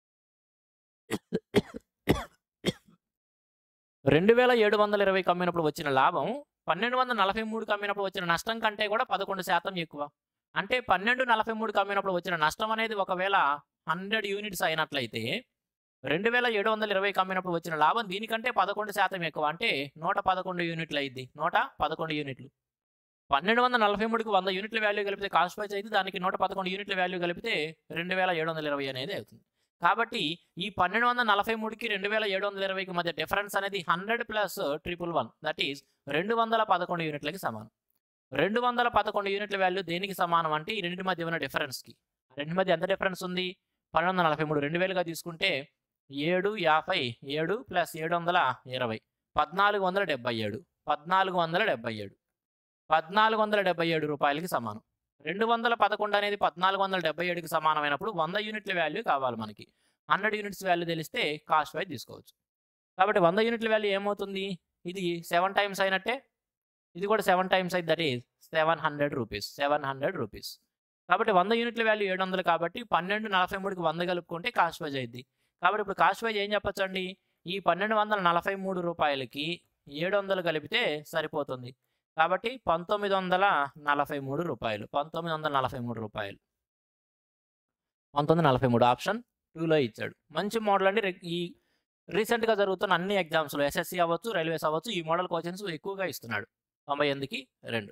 రెండు వేల ఏడు వందల ఇరవై కమ్మినప్పుడు వచ్చిన లాభం పన్నెండు వందల నలభై మూడు కమ్మినప్పుడు వచ్చిన నష్టం కంటే కూడా పదకొండు శాతం ఎక్కువ అంటే పన్నెండు నలభై మూడు కమ్మినప్పుడు వచ్చిన నష్టం అనేది ఒకవేళ హండ్రెడ్ యూనిట్స్ అయినట్లయితే రెండు వేల ఏడు వందల ఇరవై కమ్మినప్పుడు వచ్చిన లాభం దీనికంటే పదకొండు శాతం ఎక్కువ అంటే నూట పదకొండు యూనిట్లు అయింది నూట పదకొండు యూనిట్లు పన్నెండు వందల నలభై మూడుకి వంద యూనిట్ల వాల్యూ కలిపితే కాస్ట్ ప్రైస్ అయితే దానికి నూట పదకొండు యూనిట్ల వాల్యూ కలిపితే రెండు వేల ఏడు వందల ఇరవై అనేది అవుతుంది కాబట్టి ఈ పన్నెండు వందల నలభై మూడుకి రెండు వేల ఏడు వందల ఇరవైకి మధ్య డిఫరెన్స్ అనేది hundred plus triple one that is రెండు వందల పదకొండు యూనిట్లకి సమానం రెండు వందల పదకొండు యూనిట్ల వాల్యూ దేనికి సమానం అంటే ఈ రెండింటి మధ్య ఉన్న డిఫరెన్స్కి రెండు మధ్య ఎంత డిఫరెన్స్ ఉంది పన్నెండు వందల నలభై మూడు రెండు వేలుగా తీసుకుంటే ఏడు యాభై ఏడు ప్లస్ ఏడు వందల ఇరవై పద్నాలుగు వందల డెబ్బై ఏడు పద్నాలుగు వందల డెబ్బై ఏడు పద్నాలుగు వందల డెబ్బై ఏడు రూపాయలకి సమానం రెండు వందల పదకొండు అనేది పద్నాలుగు వందల డెబ్బై ఏడుకి సమానమైనప్పుడు వంద యూనిట్ల వాల్యూ కావాలి మనకి హండ్రెడ్ యూనిట్స్ వాల్యూ తెలిస్తే కాస్ట్ వైజ్ తీసుకోవచ్చు కాబట్టి వంద యూనిట్ల వాల్యూ ఏమవుతుంది ఇది సెవెన్ టైమ్స్ అయినట్టే ఇది కూడా సెవెన్ టైమ్స్ అయితే that is seven hundred rupees seven hundred rupees కాబట్టి వంద యూనిట్ల వాల్యూ ఏడు వందలు కాబట్టి పన్నెండు నలభై మూడుకి వంద కలుపుకుంటే కాస్ట్ వైజ్ అయింది కాబట్టి ఇప్పుడు కాస్ట్ వైజ్ ఏం చెప్పొచ్చు అండి ఈ పన్నెండు వందల నలభై మూడు రూపాయలకి ఏడు వందలు కలిపితే సరిపోతుంది కాబట్టి పంతొమ్మిది వందల నలభై మూడు రూపాయలు పంతొమ్మిది వందల నలభై మూడు రూపాయలు పంతొమ్మిది నలభై మూడు ఆప్షన్ టూలో ఇచ్చాడు మంచి మోడల్ అండి రెగ్- ఈ రీసెంట్గా జరుగుతున్న అన్ని ఎగ్జామ్స్లో ఎస్ఎస్సి అవ్వచ్చు రైల్వేస్ అవ్వచ్చు ఈ మోడల్ కోచింగ్స్ ఎక్కువగా ఇస్తున్నాడు తొంభై ఎనిమిదికి రెండు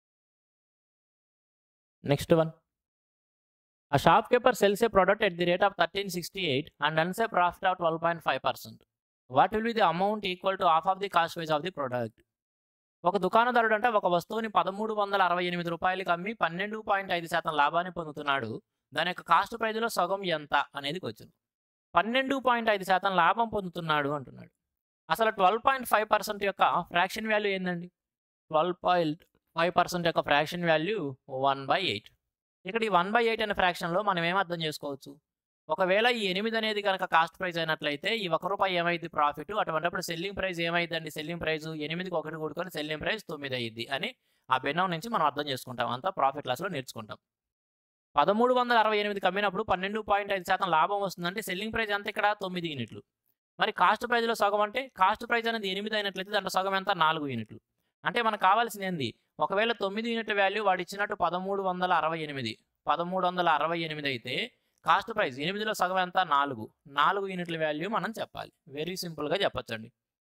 next one A shopkeeper sells a product at the rate of 1368 and earns a profit of 12.5%. What will be the amount equal to half of the cost price of the product? ఒక దుకాణదారుడు అంటే ఒక వస్తువుని పదమూడు వందల అరవై ఎనిమిది రూపాయలకి అమ్మి పన్నెండు పాయింట్ ఐదు శాతం లాభాన్ని పొందుతున్నాడు దాని యొక్క కాస్ట్ ప్రైజ్లో సగం ఎంత అనేది వచ్చింది పన్నెండు పాయింట్ ఐదు శాతం లాభం పొందుతున్నాడు అంటున్నాడు అసలు ట్వెల్వ్ పాయింట్ ఫైవ్ పర్సెంట్ యొక్క ఫ్రాక్షన్ వాల్యూ ఏందండి ట్వెల్వ్ పాయింట్ ఫైవ్ పర్సెంట్ యొక్క fraction value one by eight ఇక్కడ ఈ వన్ బై ఎయిట్ అనే ఫ్రాక్షన్లో మనం ఏం అర్థం చేసుకోవచ్చు ఒకవేళ ఈ ఎనిమిది అనేది కనుక కాస్ట్ ప్రైస్ అయినట్లయితే ఈ ఒక రూపాయి ఏమైంది ప్రాఫిట్ అటువంటిప్పుడు సెల్లింగ్ ప్రైస్ ఏమైందండి సెల్లింగ్ ప్రైస్ ఎనిమిదికి ఒకటి కూడుకొని సెల్లింగ్ ప్రైస్ తొమ్మిది అయ్యింది అని ఆ బెన్నం నుంచి మనం అర్థం చేసుకుంటాం అంతా ప్రాఫిట్ లాస్లో నేర్చుకుంటాం పదమూడు వందల అరవై ఎనిమిది కమ్మినప్పుడు పన్నెండు పాయింట్ ఐదు శాతం లాభం వస్తుందంటే సెల్లింగ్ ప్రైస్ ఎంత ఇక్కడ తొమ్మిది యూనిట్లు మరి కాస్ట్ ప్రైస్లో సగం అంటే కాస్ట్ ప్రైస్ అనేది ఎనిమిది అయినట్లయితే దాంట్లో సగం ఎంత నాలుగు యూనిట్లు అంటే మనకు కావాల్సింది ఏంది ఒకవేళ తొమ్మిది యూనిట్ల వాల్యూ వాడు ఇచ్చినట్టు పదమూడు వందల అరవై ఎనిమిది పదమూడు వందల అరవై ఎనిమిది అయితే కాస్ట్ ప్రైస్ ఎనిమిదిలో సగం ఎంత నాలుగు నాలుగు యూనిట్ల వాల్యూ మనం చెప్పాలి వెరీ సింపుల్గా చెప్పొచ్చండి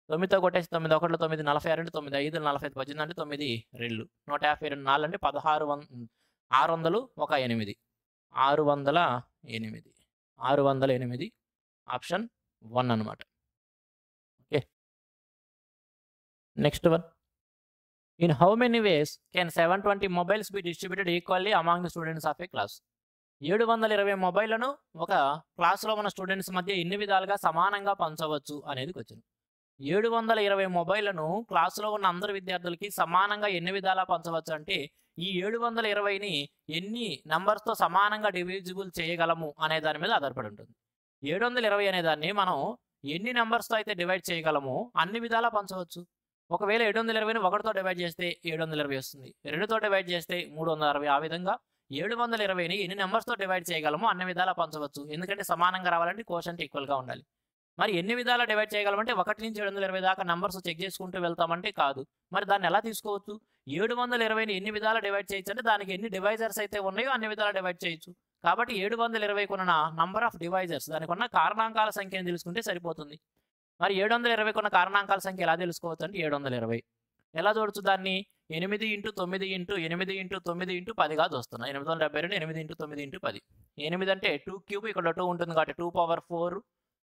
తొమ్మిదితో కొట్టేసి తొమ్మిది ఒకటి తొమ్మిది నలభై రెండు తొమ్మిది ఐదు నలభై ఐదు పద్దెనిమిది అంటే తొమ్మిది రెండు నూట యాభై రెండు నాలుగు అంటే పదహారు వంద ఆరు వందలు ఒక ఎనిమిది ఆరు వందల ఎనిమిది ఆరు వందల ఎనిమిది ఆప్షన్ వన్ అనమాట okay next one in how many ways can seven twenty mobiles be distributed equally among the students of a class ఏడు వందల ఇరవై మొబైళ్లను ఒక క్లాసులో ఉన్న స్టూడెంట్స్ మధ్య ఎన్ని విధాలుగా సమానంగా పంచవచ్చు అనేది క్వశ్చన్ ఏడు వందల ఇరవై మొబైళ్లను క్లాసులో ఉన్న అందరు విద్యార్థులకి సమానంగా ఎన్ని విధాలా పంచవచ్చు అంటే ఈ ఏడు వందల ఇరవైని ఎన్ని నంబర్స్తో సమానంగా డివిజిబుల్ చేయగలము అనే దాని మీద ఆధారపడి ఉంటుంది ఏడు వందల ఇరవై అనే దాన్ని మనం ఎన్ని నెంబర్స్తో అయితే డివైడ్ చేయగలమో అన్ని విధాలా పంచవచ్చు ఒకవేళ ఏడు వందల ఇరవైని ఒకటితో డివైడ్ చేస్తే ఏడు వందల ఇరవై వస్తుంది రెండుతో డివైడ్ చేస్తే మూడు వందల అరవై ఆ విధంగా ఏడు వందల ఇరవైని ఎన్ని నెంబర్స్తో డివైడ్ చేయగలమో అన్ని విధాలా పంచవచ్చు ఎందుకంటే సమానంగా రావాలంటే కోషంట్ ఈక్వల్గా ఉండాలి మరి ఎన్ని విధాలా డివైడ్ చేయగలమంటే ఒకటి నుంచి ఏడు వందల ఇరవై దాకా నెంబర్స్ చెక్ చేసుకుంటూ వెళ్తామంటే కాదు మరి దాన్ని ఎలా తీసుకోవచ్చు ఏడు వందల ఇరవైని ఎన్ని విధాలా డివైడ్ చేయొచ్చు అంటే దానికి ఎన్ని డివైజర్స్ అయితే ఉన్నాయో అన్ని విధాలా డివైడ్ చేయొచ్చు కాబట్టి ఏడు వందల ఇరవైకి ఉన్న నంబర్ ఆఫ్ డివైజర్స్ దానికి ఉన్న కారణాంకాల సంఖ్యను తెలుసుకుంటే సరిపోతుంది మరి ఏడు వందల ఇరవైకి ఉన్న కారణాంకాల సంఖ్య ఎలా తెలుసుకోవచ్చు అంటే ఏడు వందల ఇరవై ఎలా చూడొచ్చు దాన్ని ఎనిమిది ఇంటూ తొమ్మిది ఇంటూ ఎనిమిది ఇంటూ తొమ్మిది ఇంటూ పదిగా చూస్తున్నాం ఎనిమిది వందల డెబ్బై రెండు ఎనిమిది ఇంటూ తొమ్మిది ఇంటూ పది ఎనిమిది అంటే టూ క్యూబ్ ఇక్కడ టూ ఉంటుంది కాబట్టి టూ పవర్ ఫోర్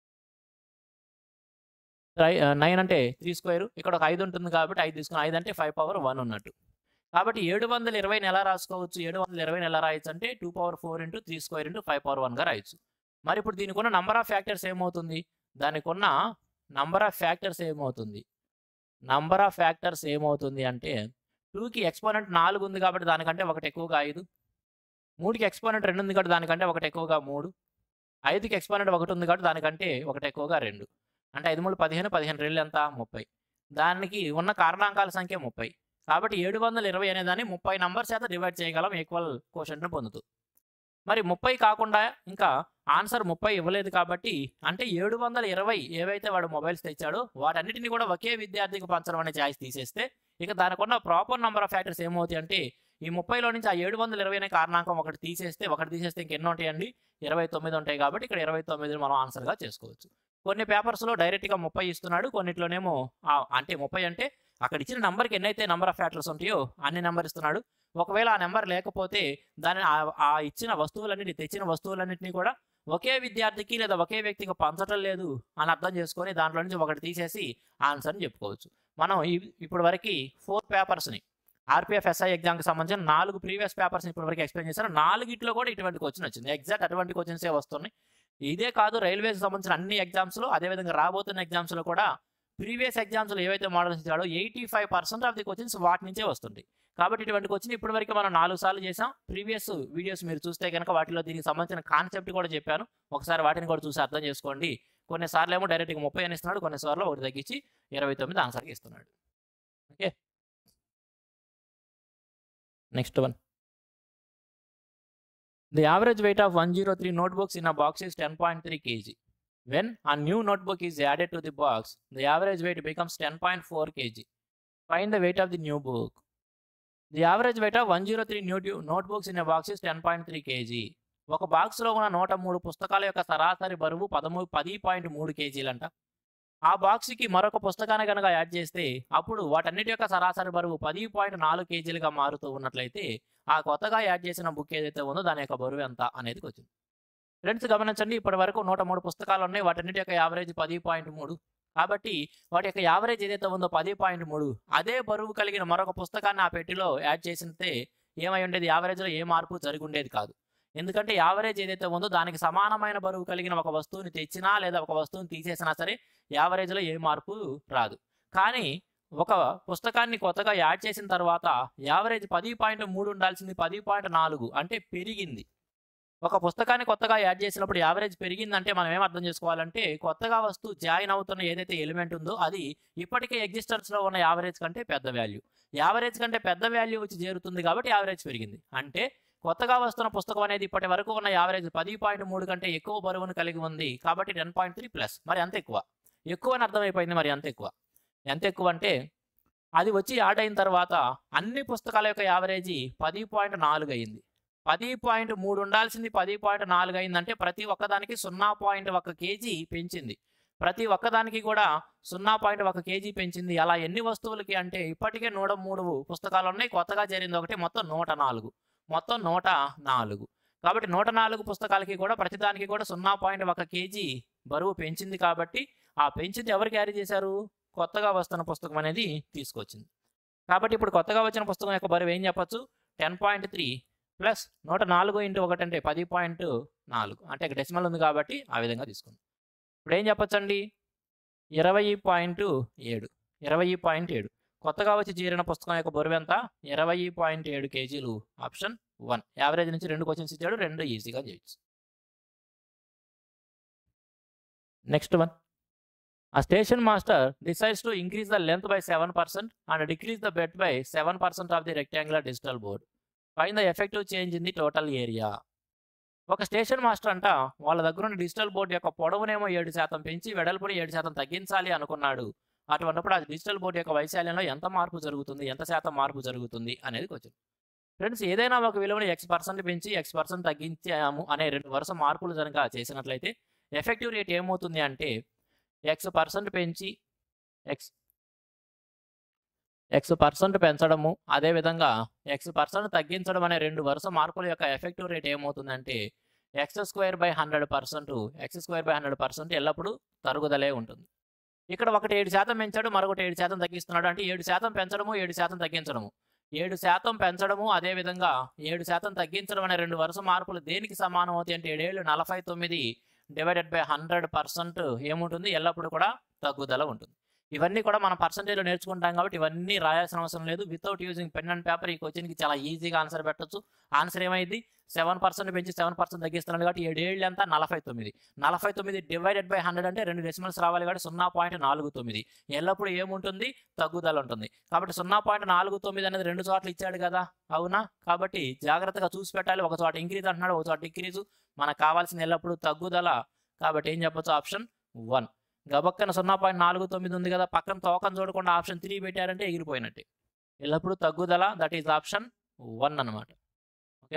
నైన్ అంటే త్రీ స్క్వేర్ ఇక్కడ ఒక ఐదు ఉంటుంది కాబట్టి ఐదు తీసుకుని ఐదు అంటే ఫైవ్ పవర్ వన్ ఉన్నట్టు కాబట్టి ఏడు వందల ఇరవైని ఎలా రాసుకోవచ్చు ఏడు వందల ఇరవైని ఎలా రాయొచ్చు అంటే two power four into three square into five power వన్గా రాయొచ్చు మరి ఇప్పుడు దీనికి ఉన్న నంబర్ ఆఫ్ ఫ్యాక్టర్స్ ఏమవుతుంది దానికి ఉన్న నంబర్ ఆఫ్ ఫ్యాక్టర్స్ ఏమవుతుంది నంబర్ ఆఫ్ ఫ్యాక్టర్స్ ఏమవుతుంది అంటే టూకి ఎక్స్పోనెంట్ నాలుగు ఉంది కాబట్టి దానికంటే ఒకటి ఎక్కువగా ఐదు మూడుకి ఎక్స్పోనెంట్ రెండు ఉంది కాబట్టి దానికంటే ఒకటి ఎక్కువగా మూడు ఐదుకి ఎక్స్పోనెంట్ ఒకటి ఉంది కాబట్టి దానికంటే ఒకటి ఎక్కువగా రెండు అంటే ఐదు మూడు పదిహేను పదిహేను రెండు ఎంత ముప్పై దానికి ఉన్న కారణాంకాల సంఖ్య ముప్పై కాబట్టి ఏడు వందల ఇరవై అనే దాన్ని ముప్పై నంబర్ చేత డివైడ్ చేయగలం ఈక్వల్ క్వశ్చన్ను పొందుతూ మరి ముప్పై కాకుండా ఇంకా ఆన్సర్ ముప్పై ఇవ్వలేదు కాబట్టి అంటే ఏడు వందల ఇరవై ఏవైతే వాడు మొబైల్స్ తెచ్చాడో వాటన్నిటిని కూడా ఒకే విద్యార్థికి పంచడం అనే ఛాయిస్ తీసేస్తే ఇక దానికి ఉన్న ప్రాపర్ నెంబర్ ఆఫ్ ఫ్యాక్టర్స్ ఏమవుతాయి అంటే ఈ ముప్పైలో నుంచి ఆ ఏడు వందల ఇరవై అనే కారణాంకం ఒకటి తీసేస్తే ఒకటి తీసేస్తే ఇంకెన్ని ఉంటాయండి ఇరవై తొమ్మిది ఉంటాయి కాబట్టి ఇక్కడ ఇరవై తొమ్మిది మనం ఆన్సర్గా చేసుకోవచ్చు కొన్ని పేపర్స్లో డైరెక్ట్గా ముప్పై ఇస్తున్నాడు కొన్నిట్లోనేమో ఆ, అంటే ముప్పై అంటే అక్కడ ఇచ్చిన నెంబర్కి ఎన్నైతే నెంబర్ ఆఫ్ ఫ్యాక్టర్స్ ఉంటాయో అన్ని నెంబర్ ఇస్తున్నాడు ఒకవేళ ఆ నెంబర్ లేకపోతే దాని ఆ- ఆ ఇచ్చిన వస్తువులన్నిటి తెచ్చిన వస్తువులన్నింటినీ కూడా ఒకే విద్యార్థికి లేదా ఒకే వ్యక్తికి పంచటం లేదు అని అర్థం చేసుకొని దాంట్లో నుంచి ఒకటి తీసేసి ఆన్సర్ని చెప్పుకోవచ్చు మనం ఇ- ఇప్పటి వరకు ఫోర్ పేపర్స్ని ఆర్పిఎఫ్ ఎస్ఐ ఎగ్జామ్కి సంబంధించిన నాలుగు ప్రీవియస్ పేపర్స్ని ఇప్పటి వరకు ఎక్స్ప్లెయిన్ చేశాను నాలుగిట్లో కూడా ఇటువంటి క్వశ్చన్ వచ్చింది ఎగ్జాక్ట్ అటువంటి క్వశ్చన్సే వస్తున్నాయి ఇదే కాదు రైల్వేకి సంబంధించిన అన్ని ఎగ్జామ్స్లో అదేవిధంగా రాబోతున్న ఎగ్జామ్స్లో కూడా ప్రీవియస్ ఎగ్జామ్స్లో ఏవైతే మోడల్స్ ఇచ్చాడో eighty five percent of the questions వాటి నుంచే వస్తుంది కాబట్టి ఇటువంటి క్వశ్చన్ ఇప్పటి వరకు మనం నాలుగు సార్లు చేసాం ప్రీవియస్ వీడియోస్ మీరు చూస్తే కనుక వాటిలో దీనికి సంబంధించిన కాన్సెప్ట్ కూడా చెప్పాను ఒకసారి వాటిని కూడా చూసి అర్థం చేసుకోండి కొన్నిసార్లు ఏమో డైరెక్ట్గా ముప్పై అని ఇస్తున్నాడు కొన్నిసార్లు ఒకటి తగ్గించి ఇరవై తొమ్మిది ఆన్సర్కి ఇస్తున్నాడు okay next one the average weight of one zero three notebooks in a box is ten point three KG when a new notebook is added to the box the average weight becomes 10.4 kg find the weight of the new book the average weight of 103 new notebooks in a box is 10.3 kg ఒక బాక్స్లో ఉన్న నూట మూడు పుస్తకాల యొక్క సరాసరి బరువు పదమూడు పది పాయింట్ మూడు కేజీలంట ఆ బాక్స్కి మరొక పుస్తకాన్ని కనుక యాడ్ చేస్తే అప్పుడు వాటన్నిటి యొక్క సరాసరి బరువు పది పాయింట్ నాలుగు కేజీలుగా మారుతూ ఉన్నట్లయితే ఆ కొత్తగా యాడ్ చేసిన బుక్ ఏదైతే ఉందో దాని యొక్క బరువు ఎంత అనేది వచ్చింది ఫ్రెండ్స్ గమనించండి ఇప్పటి వరకు నూట మూడు పుస్తకాలు ఉన్నాయి వాటన్నిటి యొక్క యావరేజ్ పది పాయింట్ మూడు కాబట్టి వాటి యొక్క యావరేజ్ ఏదైతే ఉందో పది పాయింట్ మూడు అదే బరువు కలిగిన మరొక పుస్తకాన్ని ఆ పెట్టిలో యాడ్ చేసితే ఏమై ఉండేది యావరేజ్లో ఏ మార్పు జరిగి ఉండేది కాదు ఎందుకంటే యావరేజ్ ఏదైతే ఉందో దానికి సమానమైన బరువు కలిగిన ఒక వస్తువుని తెచ్చినా లేదా ఒక వస్తువుని తీసేసినా సరే యావరేజ్లో ఏ మార్పు రాదు కానీ ఒక పుస్తకాన్ని కొత్తగా యాడ్ చేసిన తర్వాత యావరేజ్ పది పాయింట్ మూడు ఉండాల్సింది పది పాయింట్ నాలుగు అంటే పెరిగింది ఒక పుస్తకాన్ని కొత్తగా యాడ్ చేసినప్పుడు యావరేజ్ పెరిగిందంటే మనం ఏం అర్థం చేసుకోవాలంటే కొత్తగా వస్తువు జాయిన్ అవుతున్న ఏదైతే ఎలిమెంట్ ఉందో అది ఇప్పటికే ఎగ్జిస్టర్స్లో ఉన్న యావరేజ్ కంటే పెద్ద వాల్యూ యావరేజ్ కంటే పెద్ద వాల్యూ వచ్చి చేరుతుంది కాబట్టి యావరేజ్ పెరిగింది అంటే కొత్తగా వస్తున్న పుస్తకం అనేది ఇప్పటి వరకు ఉన్న యావరేజ్ పది పాయింట్ మూడు కంటే ఎక్కువ బరువును కలిగి ఉంది కాబట్టి టెన్ పాయింట్ త్రీ ప్లస్ మరి అంత ఎక్కువ ఎక్కువ అని అర్థమైపోయింది మరి ఎంత ఎక్కువ ఎంత ఎక్కువ అంటే అది వచ్చి యాడ్ అయిన తర్వాత అన్ని పుస్తకాల యొక్క యావరేజీ పది పాయింట్ నాలుగు అయింది పది పాయింట్ మూడు ఉండాల్సింది పది పాయింట్ నాలుగు అయిందంటే ప్రతి ఒక్కదానికి సున్నా పాయింట్ ఒక కేజీ పెంచింది ప్రతి ఒక్కదానికి కూడా సున్నా పాయింట్ ఒక కేజీ పెంచింది అలా ఎన్ని వస్తువులకి అంటే ఇప్పటికే నూట మూడు పుస్తకాలు ఉన్నాయి కొత్తగా చేరింది ఒకటి మొత్తం నూట నాలుగు మొత్తం నూట నాలుగు కాబట్టి నూట నాలుగు పుస్తకాలకి కూడా ప్రతిదానికి కూడా సున్నా పాయింట్ ఒక కేజీ బరువు పెంచింది కాబట్టి ఆ పెంచింది ఎవరు క్యారీ చేశారు కొత్తగా వస్తున్న పుస్తకం అనేది తీసుకొచ్చింది కాబట్టి ఇప్పుడు కొత్తగా వచ్చిన పుస్తకం యొక్క బరువు ఏం చెప్పొచ్చు టెన్ పాయింట్ త్రీ ప్లస్ నూట నాలుగు ఇంటూ ఒకటి అంటే పది పాయింట్ నాలుగు అంటే ఇక్కడ డెసిమల్ ఉంది కాబట్టి ఆ విధంగా తీసుకుందాం ఇప్పుడు ఏం చెప్పొచ్చండి ఇరవై పాయింట్ ఏడు ఇరవై పాయింట్ ఏడు కొత్తగా వచ్చి చేరిన పుస్తకం యొక్క బరువు ఎంత ఇరవై పాయింట్ ఏడు కేజీలు ఆప్షన్ వన్ యావరేజ్ నుంచి రెండు క్వశ్చన్స్ ఇచ్చాడు రెండు ఈజీగా చేయొచ్చు next one A station master decides to increase the length by 7% and decrease the breadth by 7% of the rectangular digital board. Find the effective change in the total area. ఒక station master అంట వాళ్ళ దగ్గర ఉన్న digital board యొక్క పొడవునేమో ఏడు శాతం పెంచి వెడల్పుని ఏడు శాతం తగ్గించాలి అనుకున్నాడు అటువంటిప్పుడు ఆ డిజిటల్ బోర్డు యొక్క వైశాల్యంలో ఎంత మార్పు జరుగుతుంది ఎంత శాతం మార్పు జరుగుతుంది అనేది క్వశ్చన్ ఫ్రెండ్స్ ఏదైనా ఒక విలువని ఎక్స్ పర్సెంట్ పెంచి ఎక్స్ పర్సెంట్ తగ్గించాము అనే రెండు వరుస మార్పులు కనుక చేసినట్లయితే ఎఫెక్టివ్ రేట్ ఏమవుతుంది అంటే ఎక్స్ పర్సెంట్ పెంచి ఎక్స్ ఎక్స్ పర్సెంట్ పెంచడము అదేవిధంగా ఎక్స్ పర్సెంట్ తగ్గించడం అనే రెండు వరుస మార్పుల యొక్క ఎఫెక్టివ్ రేట్ ఏమవుతుందంటే X square by hundred percent X square by hundred percent ఎల్లప్పుడూ తరుగుదలే ఉంటుంది ఇక్కడ ఒకటి ఏడు శాతం పెంచాడు మరొకటి ఏడు శాతం తగ్గిస్తున్నాడు అంటే ఏడు శాతం పెంచడము ఏడు శాతం తగ్గించడము ఏడు శాతం పెంచడము అదేవిధంగా ఏడు శాతం తగ్గించడం అనే రెండు వరుస మార్పులు దేనికి సమానం అవుతాయి అంటే ఏడేళ్ళు నలభై తొమ్మిది డివైడెడ్ బై హండ్రెడ్ పర్సెంట్ ఏముంటుంది ఎల్లప్పుడూ కూడా తగ్గుదల ఉంటుంది ఇవన్నీ కూడా మనం పర్సంటేజ్లో నేర్చుకుంటాం కాబట్టి ఇవన్నీ రాయాల్సిన అవసరం లేదు without using pen and paper ఈ క్వశ్చన్కి చాలా ఈజీగా ఆన్సర్ పెట్టొచ్చు ఆన్సర్ ఏమైంది సెవెన్ పర్సెంట్ పెంచి సెవెన్ పర్సెంట్ తగ్గిస్తున్నాడు కాబట్టి ఏడేళ్ళు ఎంత నలభై తొమ్మిది నలభై తొమ్మిది డివైడెడ్ బై హండ్రెడ్ అంటే రెండు డెసిమల్స్ రావాలి కాబట్టి సున్నా పాయింట్ నాలుగు తొమ్మిది ఎల్లప్పుడూ ఏముంటుంది తగ్గుదల ఉంటుంది కాబట్టి సున్నా పాయింట్ నాలుగు తొమ్మిది అనేది రెండు చోట్ల ఇచ్చాడు కదా అవునా కాబట్టి జాగ్రత్తగా చూసి పెట్టాలి ఒక చోట ఇంక్రీజ్ అంటున్నాడు ఒక చోట డిక్రీజు మనకు కావాల్సిన ఎల్లప్పుడూ తగ్గుదల కాబట్టి ఏం చెప్పొచ్చు ఆప్షన్ వన్ గబక్కన సున్నా పాయింట్ నాలుగు తొమ్మిది ఉంది కదా పక్కన తోకం చూడకుండా ఆప్షన్ త్రీ పెట్టారంటే ఎగిరిపోయినట్టే ఎల్లప్పుడూ తగ్గుదల దట్ ఈజ్ ఆప్షన్ వన్ అనమాట ఓకే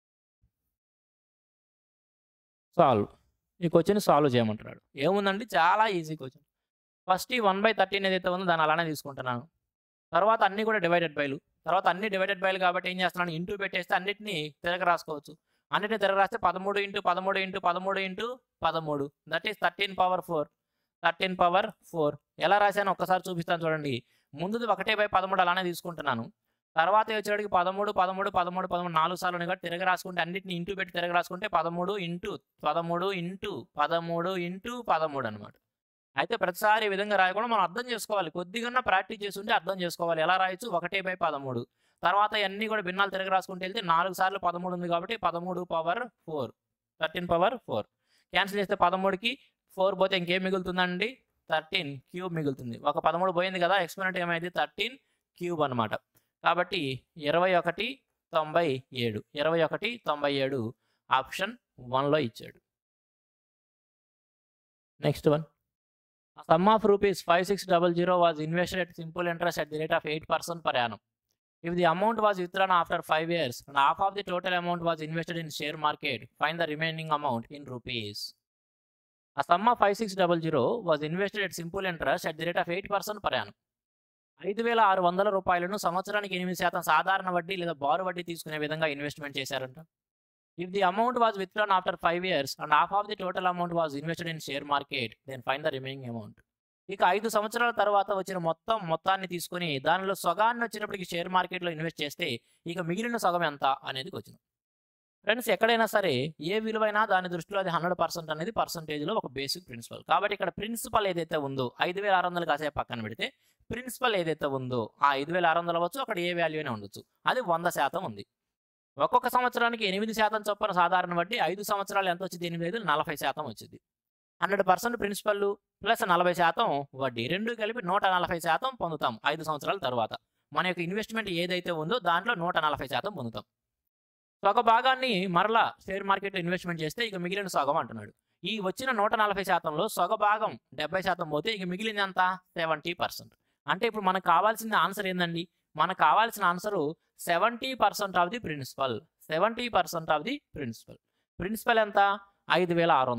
సాల్వ్ ఈ క్వశ్చన్ సాల్వ్ చేయమంటున్నాడు ఏముందండి చాలా ఈజీ క్వశ్చన్ ఫస్ట్ ఈ వన్ బై థర్టీన్ ఏదైతే ఉందో దాన్ని అలానే తీసుకుంటున్నాను తర్వాత అన్ని కూడా డివైడెడ్ బైలు తర్వాత అన్ని డివైడెడ్ బైలు కాబట్టి ఏం చేస్తున్నాను ఇంటూ పెట్టేస్తే అన్నిటిని తిరగ రాసుకోవచ్చు అన్నిటిని తిరగ రాస్తే పదమూడు ఇంటూ పదమూడు ఇంటూ పదమూడు ఇంటూ పదమూడు that is thirteen power four thirteen power four ఎలా రాశాను ఒక్కసారి చూపిస్తాను చూడండి ముందుది ఒకటే బై పదమూడు అలానే తీసుకుంటున్నాను తర్వాత వచ్చేటికి పదమూడు పదమూడు పదమూడు పదమూడు నాలుగు సార్లు ఉన్నాయి కాబట్టి తిరగ రాసుకుంటే అన్నిటిని ఇంటూ పెట్టి తిరగ రాసుకుంటే పదమూడు ఇంటూ పదమూడు ఇంటూ పదమూడు ఇంటూ పదమూడు అనమాట అయితే ప్రతిసారి ఈ విధంగా రాయకుండా మనం అర్థం చేసుకోవాలి కొద్దిగా ప్రాక్టీస్ చేస్తుంటే అర్థం చేసుకోవాలి ఎలా రాయొచ్చు ఒకటే బై పదమూడు తర్వాత ఇవన్నీ కూడా భిన్నాలు తిరగ రాసుకుంటే వెళ్తే నాలుగు సార్లు పదమూడు ఉంది కాబట్టి పదమూడు power four thirteen power four cancel చేస్తే పదమూడుకి ఫోర్ పోతే ఇంకేం మిగులుతుందండి థర్టీన్ క్యూబ్ మిగులుతుంది ఒక పదమూడు పోయింది కదా ఎక్స్పెరిమెంట్ ఏమైంది థర్టీన్ క్యూబ్ అనమాట కాబట్టి ఇరవై ఒకటి తొంభై ఏడు ఇరవై ఒకటి తొంభై ఏడు ఆప్షన్ వన్లో ఇచ్చాడు next one sum of rupees five six double zero was invested at simple interest at the rate of eight percent per annum if the amount was withdrawn after five years and half of the total amount was invested in share market fine the remaining amount in rupees a sum of five six double zero was invested at simple interest at the rate of eight percent per Yanam ఐదు వేల ఆరు వందల రూపాయలను సంవత్సరానికి ఎనిమిది శాతం సాధారణ వడ్డీ లేదా బారు వడ్డీ తీసుకునే విధంగా ఇన్వెస్ట్మెంట్ చేశారంట if the amount was withdrawn after five years and half of the total amount was invested in share market then fine the remaining amount ఇక ఐదు సంవత్సరాల తర్వాత వచ్చిన మొత్తం మొత్తాన్ని తీసుకుని దానిలో సగాన్ని వచ్చినప్పటికి షేర్ మార్కెట్లో ఇన్వెస్ట్ చేస్తే ఇక మిగిలిన సగం ఎంత అనేది వచ్చింది ఫ్రెండ్స్ ఎక్కడైనా సరే ఏ విలువైనా దాని దృష్టిలో అది హండ్రెడ్ పర్సెంట్ అనేది పర్సంటేజ్లో ఒక బేసిక్ ప్రిన్సిపల్ కాబట్టి ఇక్కడ ప్రిన్సిపల్ ఏదైతే ఉందో ఐదు వేల ఆరు వందలు కాసేపు పక్కన పెడితే ప్రిన్సిపల్ ఏదైతే ఉందో ఆ ఐదు వేల ఆరు వందలు అవ్వచ్చు అక్కడ ఏ వాల్యూ అయినా ఉండొచ్చు అది వంద శాతం ఉంది ఒక్కొక్క సంవత్సరానికి ఎనిమిది శాతం చొప్పున సాధారణ వడ్డీ ఐదు సంవత్సరాలు ఎంత వచ్చింది ఎనిమిది ఐదు నలభై శాతం వచ్చింది హండ్రెడ్ పర్సెంట్ ప్రిన్సిపల్ ప్లస్ నలభై శాతం వడ్డీ రెండు కలిపి నూట నలభై శాతం పొందుతాం ఐదు సంవత్సరాల తర్వాత మన యొక్క ఇన్వెస్ట్మెంట్ ఏదైతే ఉందో దాంట్లో నూట నలభై శాతం పొందుతాం సగ భాగాన్ని మరలా షేర్ మార్కెట్లో ఇన్వెస్ట్మెంట్ చేస్తే ఇక మిగిలిన సగం అంటున్నాడు ఈ వచ్చిన నూట నలభై శాతంలో సగ భాగం డెబ్బై శాతం పోతే ఇక మిగిలింది ఎంత సెవెంటీ పర్సెంట్ అంటే ఇప్పుడు మనకు కావాల్సిన ఆన్సర్ ఏందండి మనకు కావాల్సిన answer seventy percent of the principal seventy percent of the principal principal ఎంత ఐదు వేల ఆరు వందలు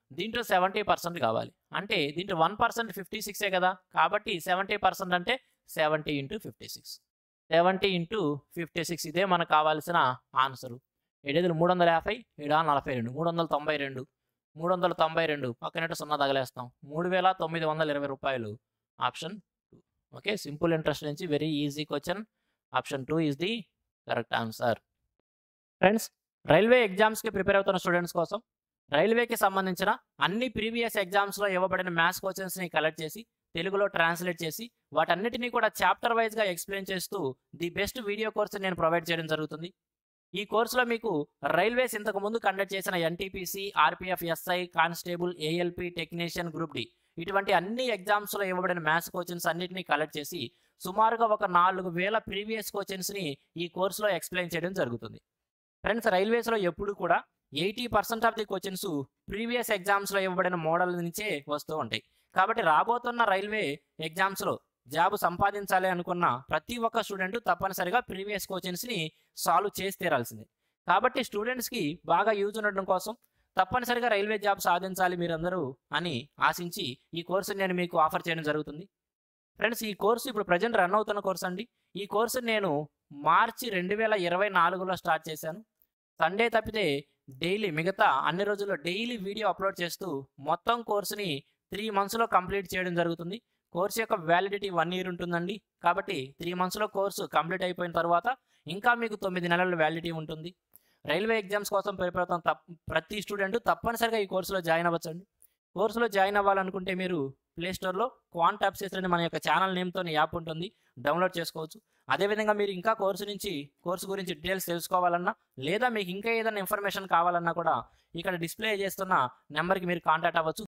దీంట్లో సెవెంటీ పర్సెంట్ కావాలి అంటే దీంట్లో వన్ పర్సెంట్ ఫిఫ్టీ సిక్సే కదా కాబట్టి సెవెంటీ పర్సెంట్ అంటే seventy into fifty six seventy into fifty six ఇదే మనకు కావాల్సిన ఆన్సరు ఏడేదులు మూడు వందల యాభై ఏడా నలభై రెండు మూడు వందల తొంభై రెండు మూడు వందల తొంభై రెండు పక్కనట్టు సున్నా తగలేస్తాం మూడు వేల తొమ్మిది వందల ఇరవై రూపాయలు option two okay simple interest నుంచి very easy question option two is the correct answer friends railway ఎగ్జామ్స్కి ప్రిపేర్ అవుతున్న స్టూడెంట్స్ కోసం రైల్వేకి సంబంధించిన అన్ని ప్రీవియస్ ఎగ్జామ్స్లో ఇవ్వబడిన మ్యాథ్స్ క్వశ్చన్స్ని కలెక్ట్ చేసి తెలుగులో ట్రాన్స్లేట్ చేసి వాటన్నిటినీ కూడా చాప్టర్ వైజ్గా ఎక్స్ప్లెయిన్ చేస్తూ ది బెస్ట్ వీడియో కోర్స్ నేను ప్రొవైడ్ చేయడం జరుగుతుంది ఈ కోర్సులో మీకు రైల్వేస్ ఇంతకు ముందు కండక్ట్ చేసిన NTPC RPF SI constable ALP technician group D ఇటువంటి అన్ని ఎగ్జామ్స్లో ఇవ్వబడిన మ్యాథ్స్ క్వశ్చన్స్ అన్నిటినీ కలెక్ట్ చేసి సుమారుగా ఒక నాలుగు వేల ప్రీవియస్ క్వశ్చన్స్ని ఈ కోర్సులో ఎక్స్ప్లెయిన్ చేయడం జరుగుతుంది ఫ్రెండ్స్ రైల్వేస్లో ఎప్పుడు కూడా eighty percent of the questions previous ఎగ్జామ్స్లో ఇవ్వబడిన మోడల్ నుంచే వస్తూ ఉంటాయి కాబట్టి రాబోతున్న రైల్వే ఎగ్జామ్స్లో జాబ్ సంపాదించాలి అనుకున్న ప్రతి ఒక్క స్టూడెంట్ తప్పనిసరిగా ప్రీవియస్ క్వశ్చన్స్ని సాల్వ్ చేసి తీరాల్సిందే కాబట్టి స్టూడెంట్స్కి బాగా యూజ్ ఉండడం కోసం తప్పనిసరిగా రైల్వే జాబ్ సాధించాలి మీరందరూ అని ఆశించి ఈ కోర్సు నేను మీకు ఆఫర్ చేయడం జరుగుతుంది ఫ్రెండ్స్ ఈ కోర్సు ఇప్పుడు ప్రజెంట్ రన్ అవుతున్న కోర్స్ అండి ఈ కోర్సు నేను మార్చి రెండు వేల ఇరవై నాలుగులో స్టార్ట్ చేశాను సండే తప్పితే డైలీ మిగతా అన్ని రోజుల్లో డైలీ వీడియో అప్లోడ్ చేస్తూ మొత్తం కోర్సుని త్రీ మంత్స్లో కంప్లీట్ చేయడం జరుగుతుంది కోర్సు యొక్క వ్యాలిడిటీ వన్ ఇయర్ ఉంటుందండి కాబట్టి త్రీ మంత్స్లో కోర్సు కంప్లీట్ అయిపోయిన తర్వాత ఇంకా మీకు తొమ్మిది నెలల వ్యాలిడిటీ ఉంటుంది రైల్వే ఎగ్జామ్స్ కోసం ప్రిపేర్ అవుతున్న తప్ ప్రతి స్టూడెంట్ తప్పనిసరిగా ఈ కోర్సులో జాయిన్ అవ్వచ్చండి కోర్సులో జాయిన్ అవ్వాలనుకుంటే మీరు ప్లే స్టోర్లో క్వాంట్ యాప్సెస్ అనే మన యొక్క ఛానల్ నేమ్తో యాప్ ఉంటుంది డౌన్లోడ్ చేసుకోవచ్చు అదేవిధంగా మీరు ఇంకా కోర్సు నుంచి కోర్సు గురించి డీటెయిల్స్ తెలుసుకోవాలన్నా లేదా మీకు ఇంకా ఏదైనా ఇన్ఫర్మేషన్ కావాలన్నా కూడా ఇక్కడ డిస్ప్లే చేస్తున్న నెంబర్కి మీరు కాంటాక్ట్ అవ్వచ్చు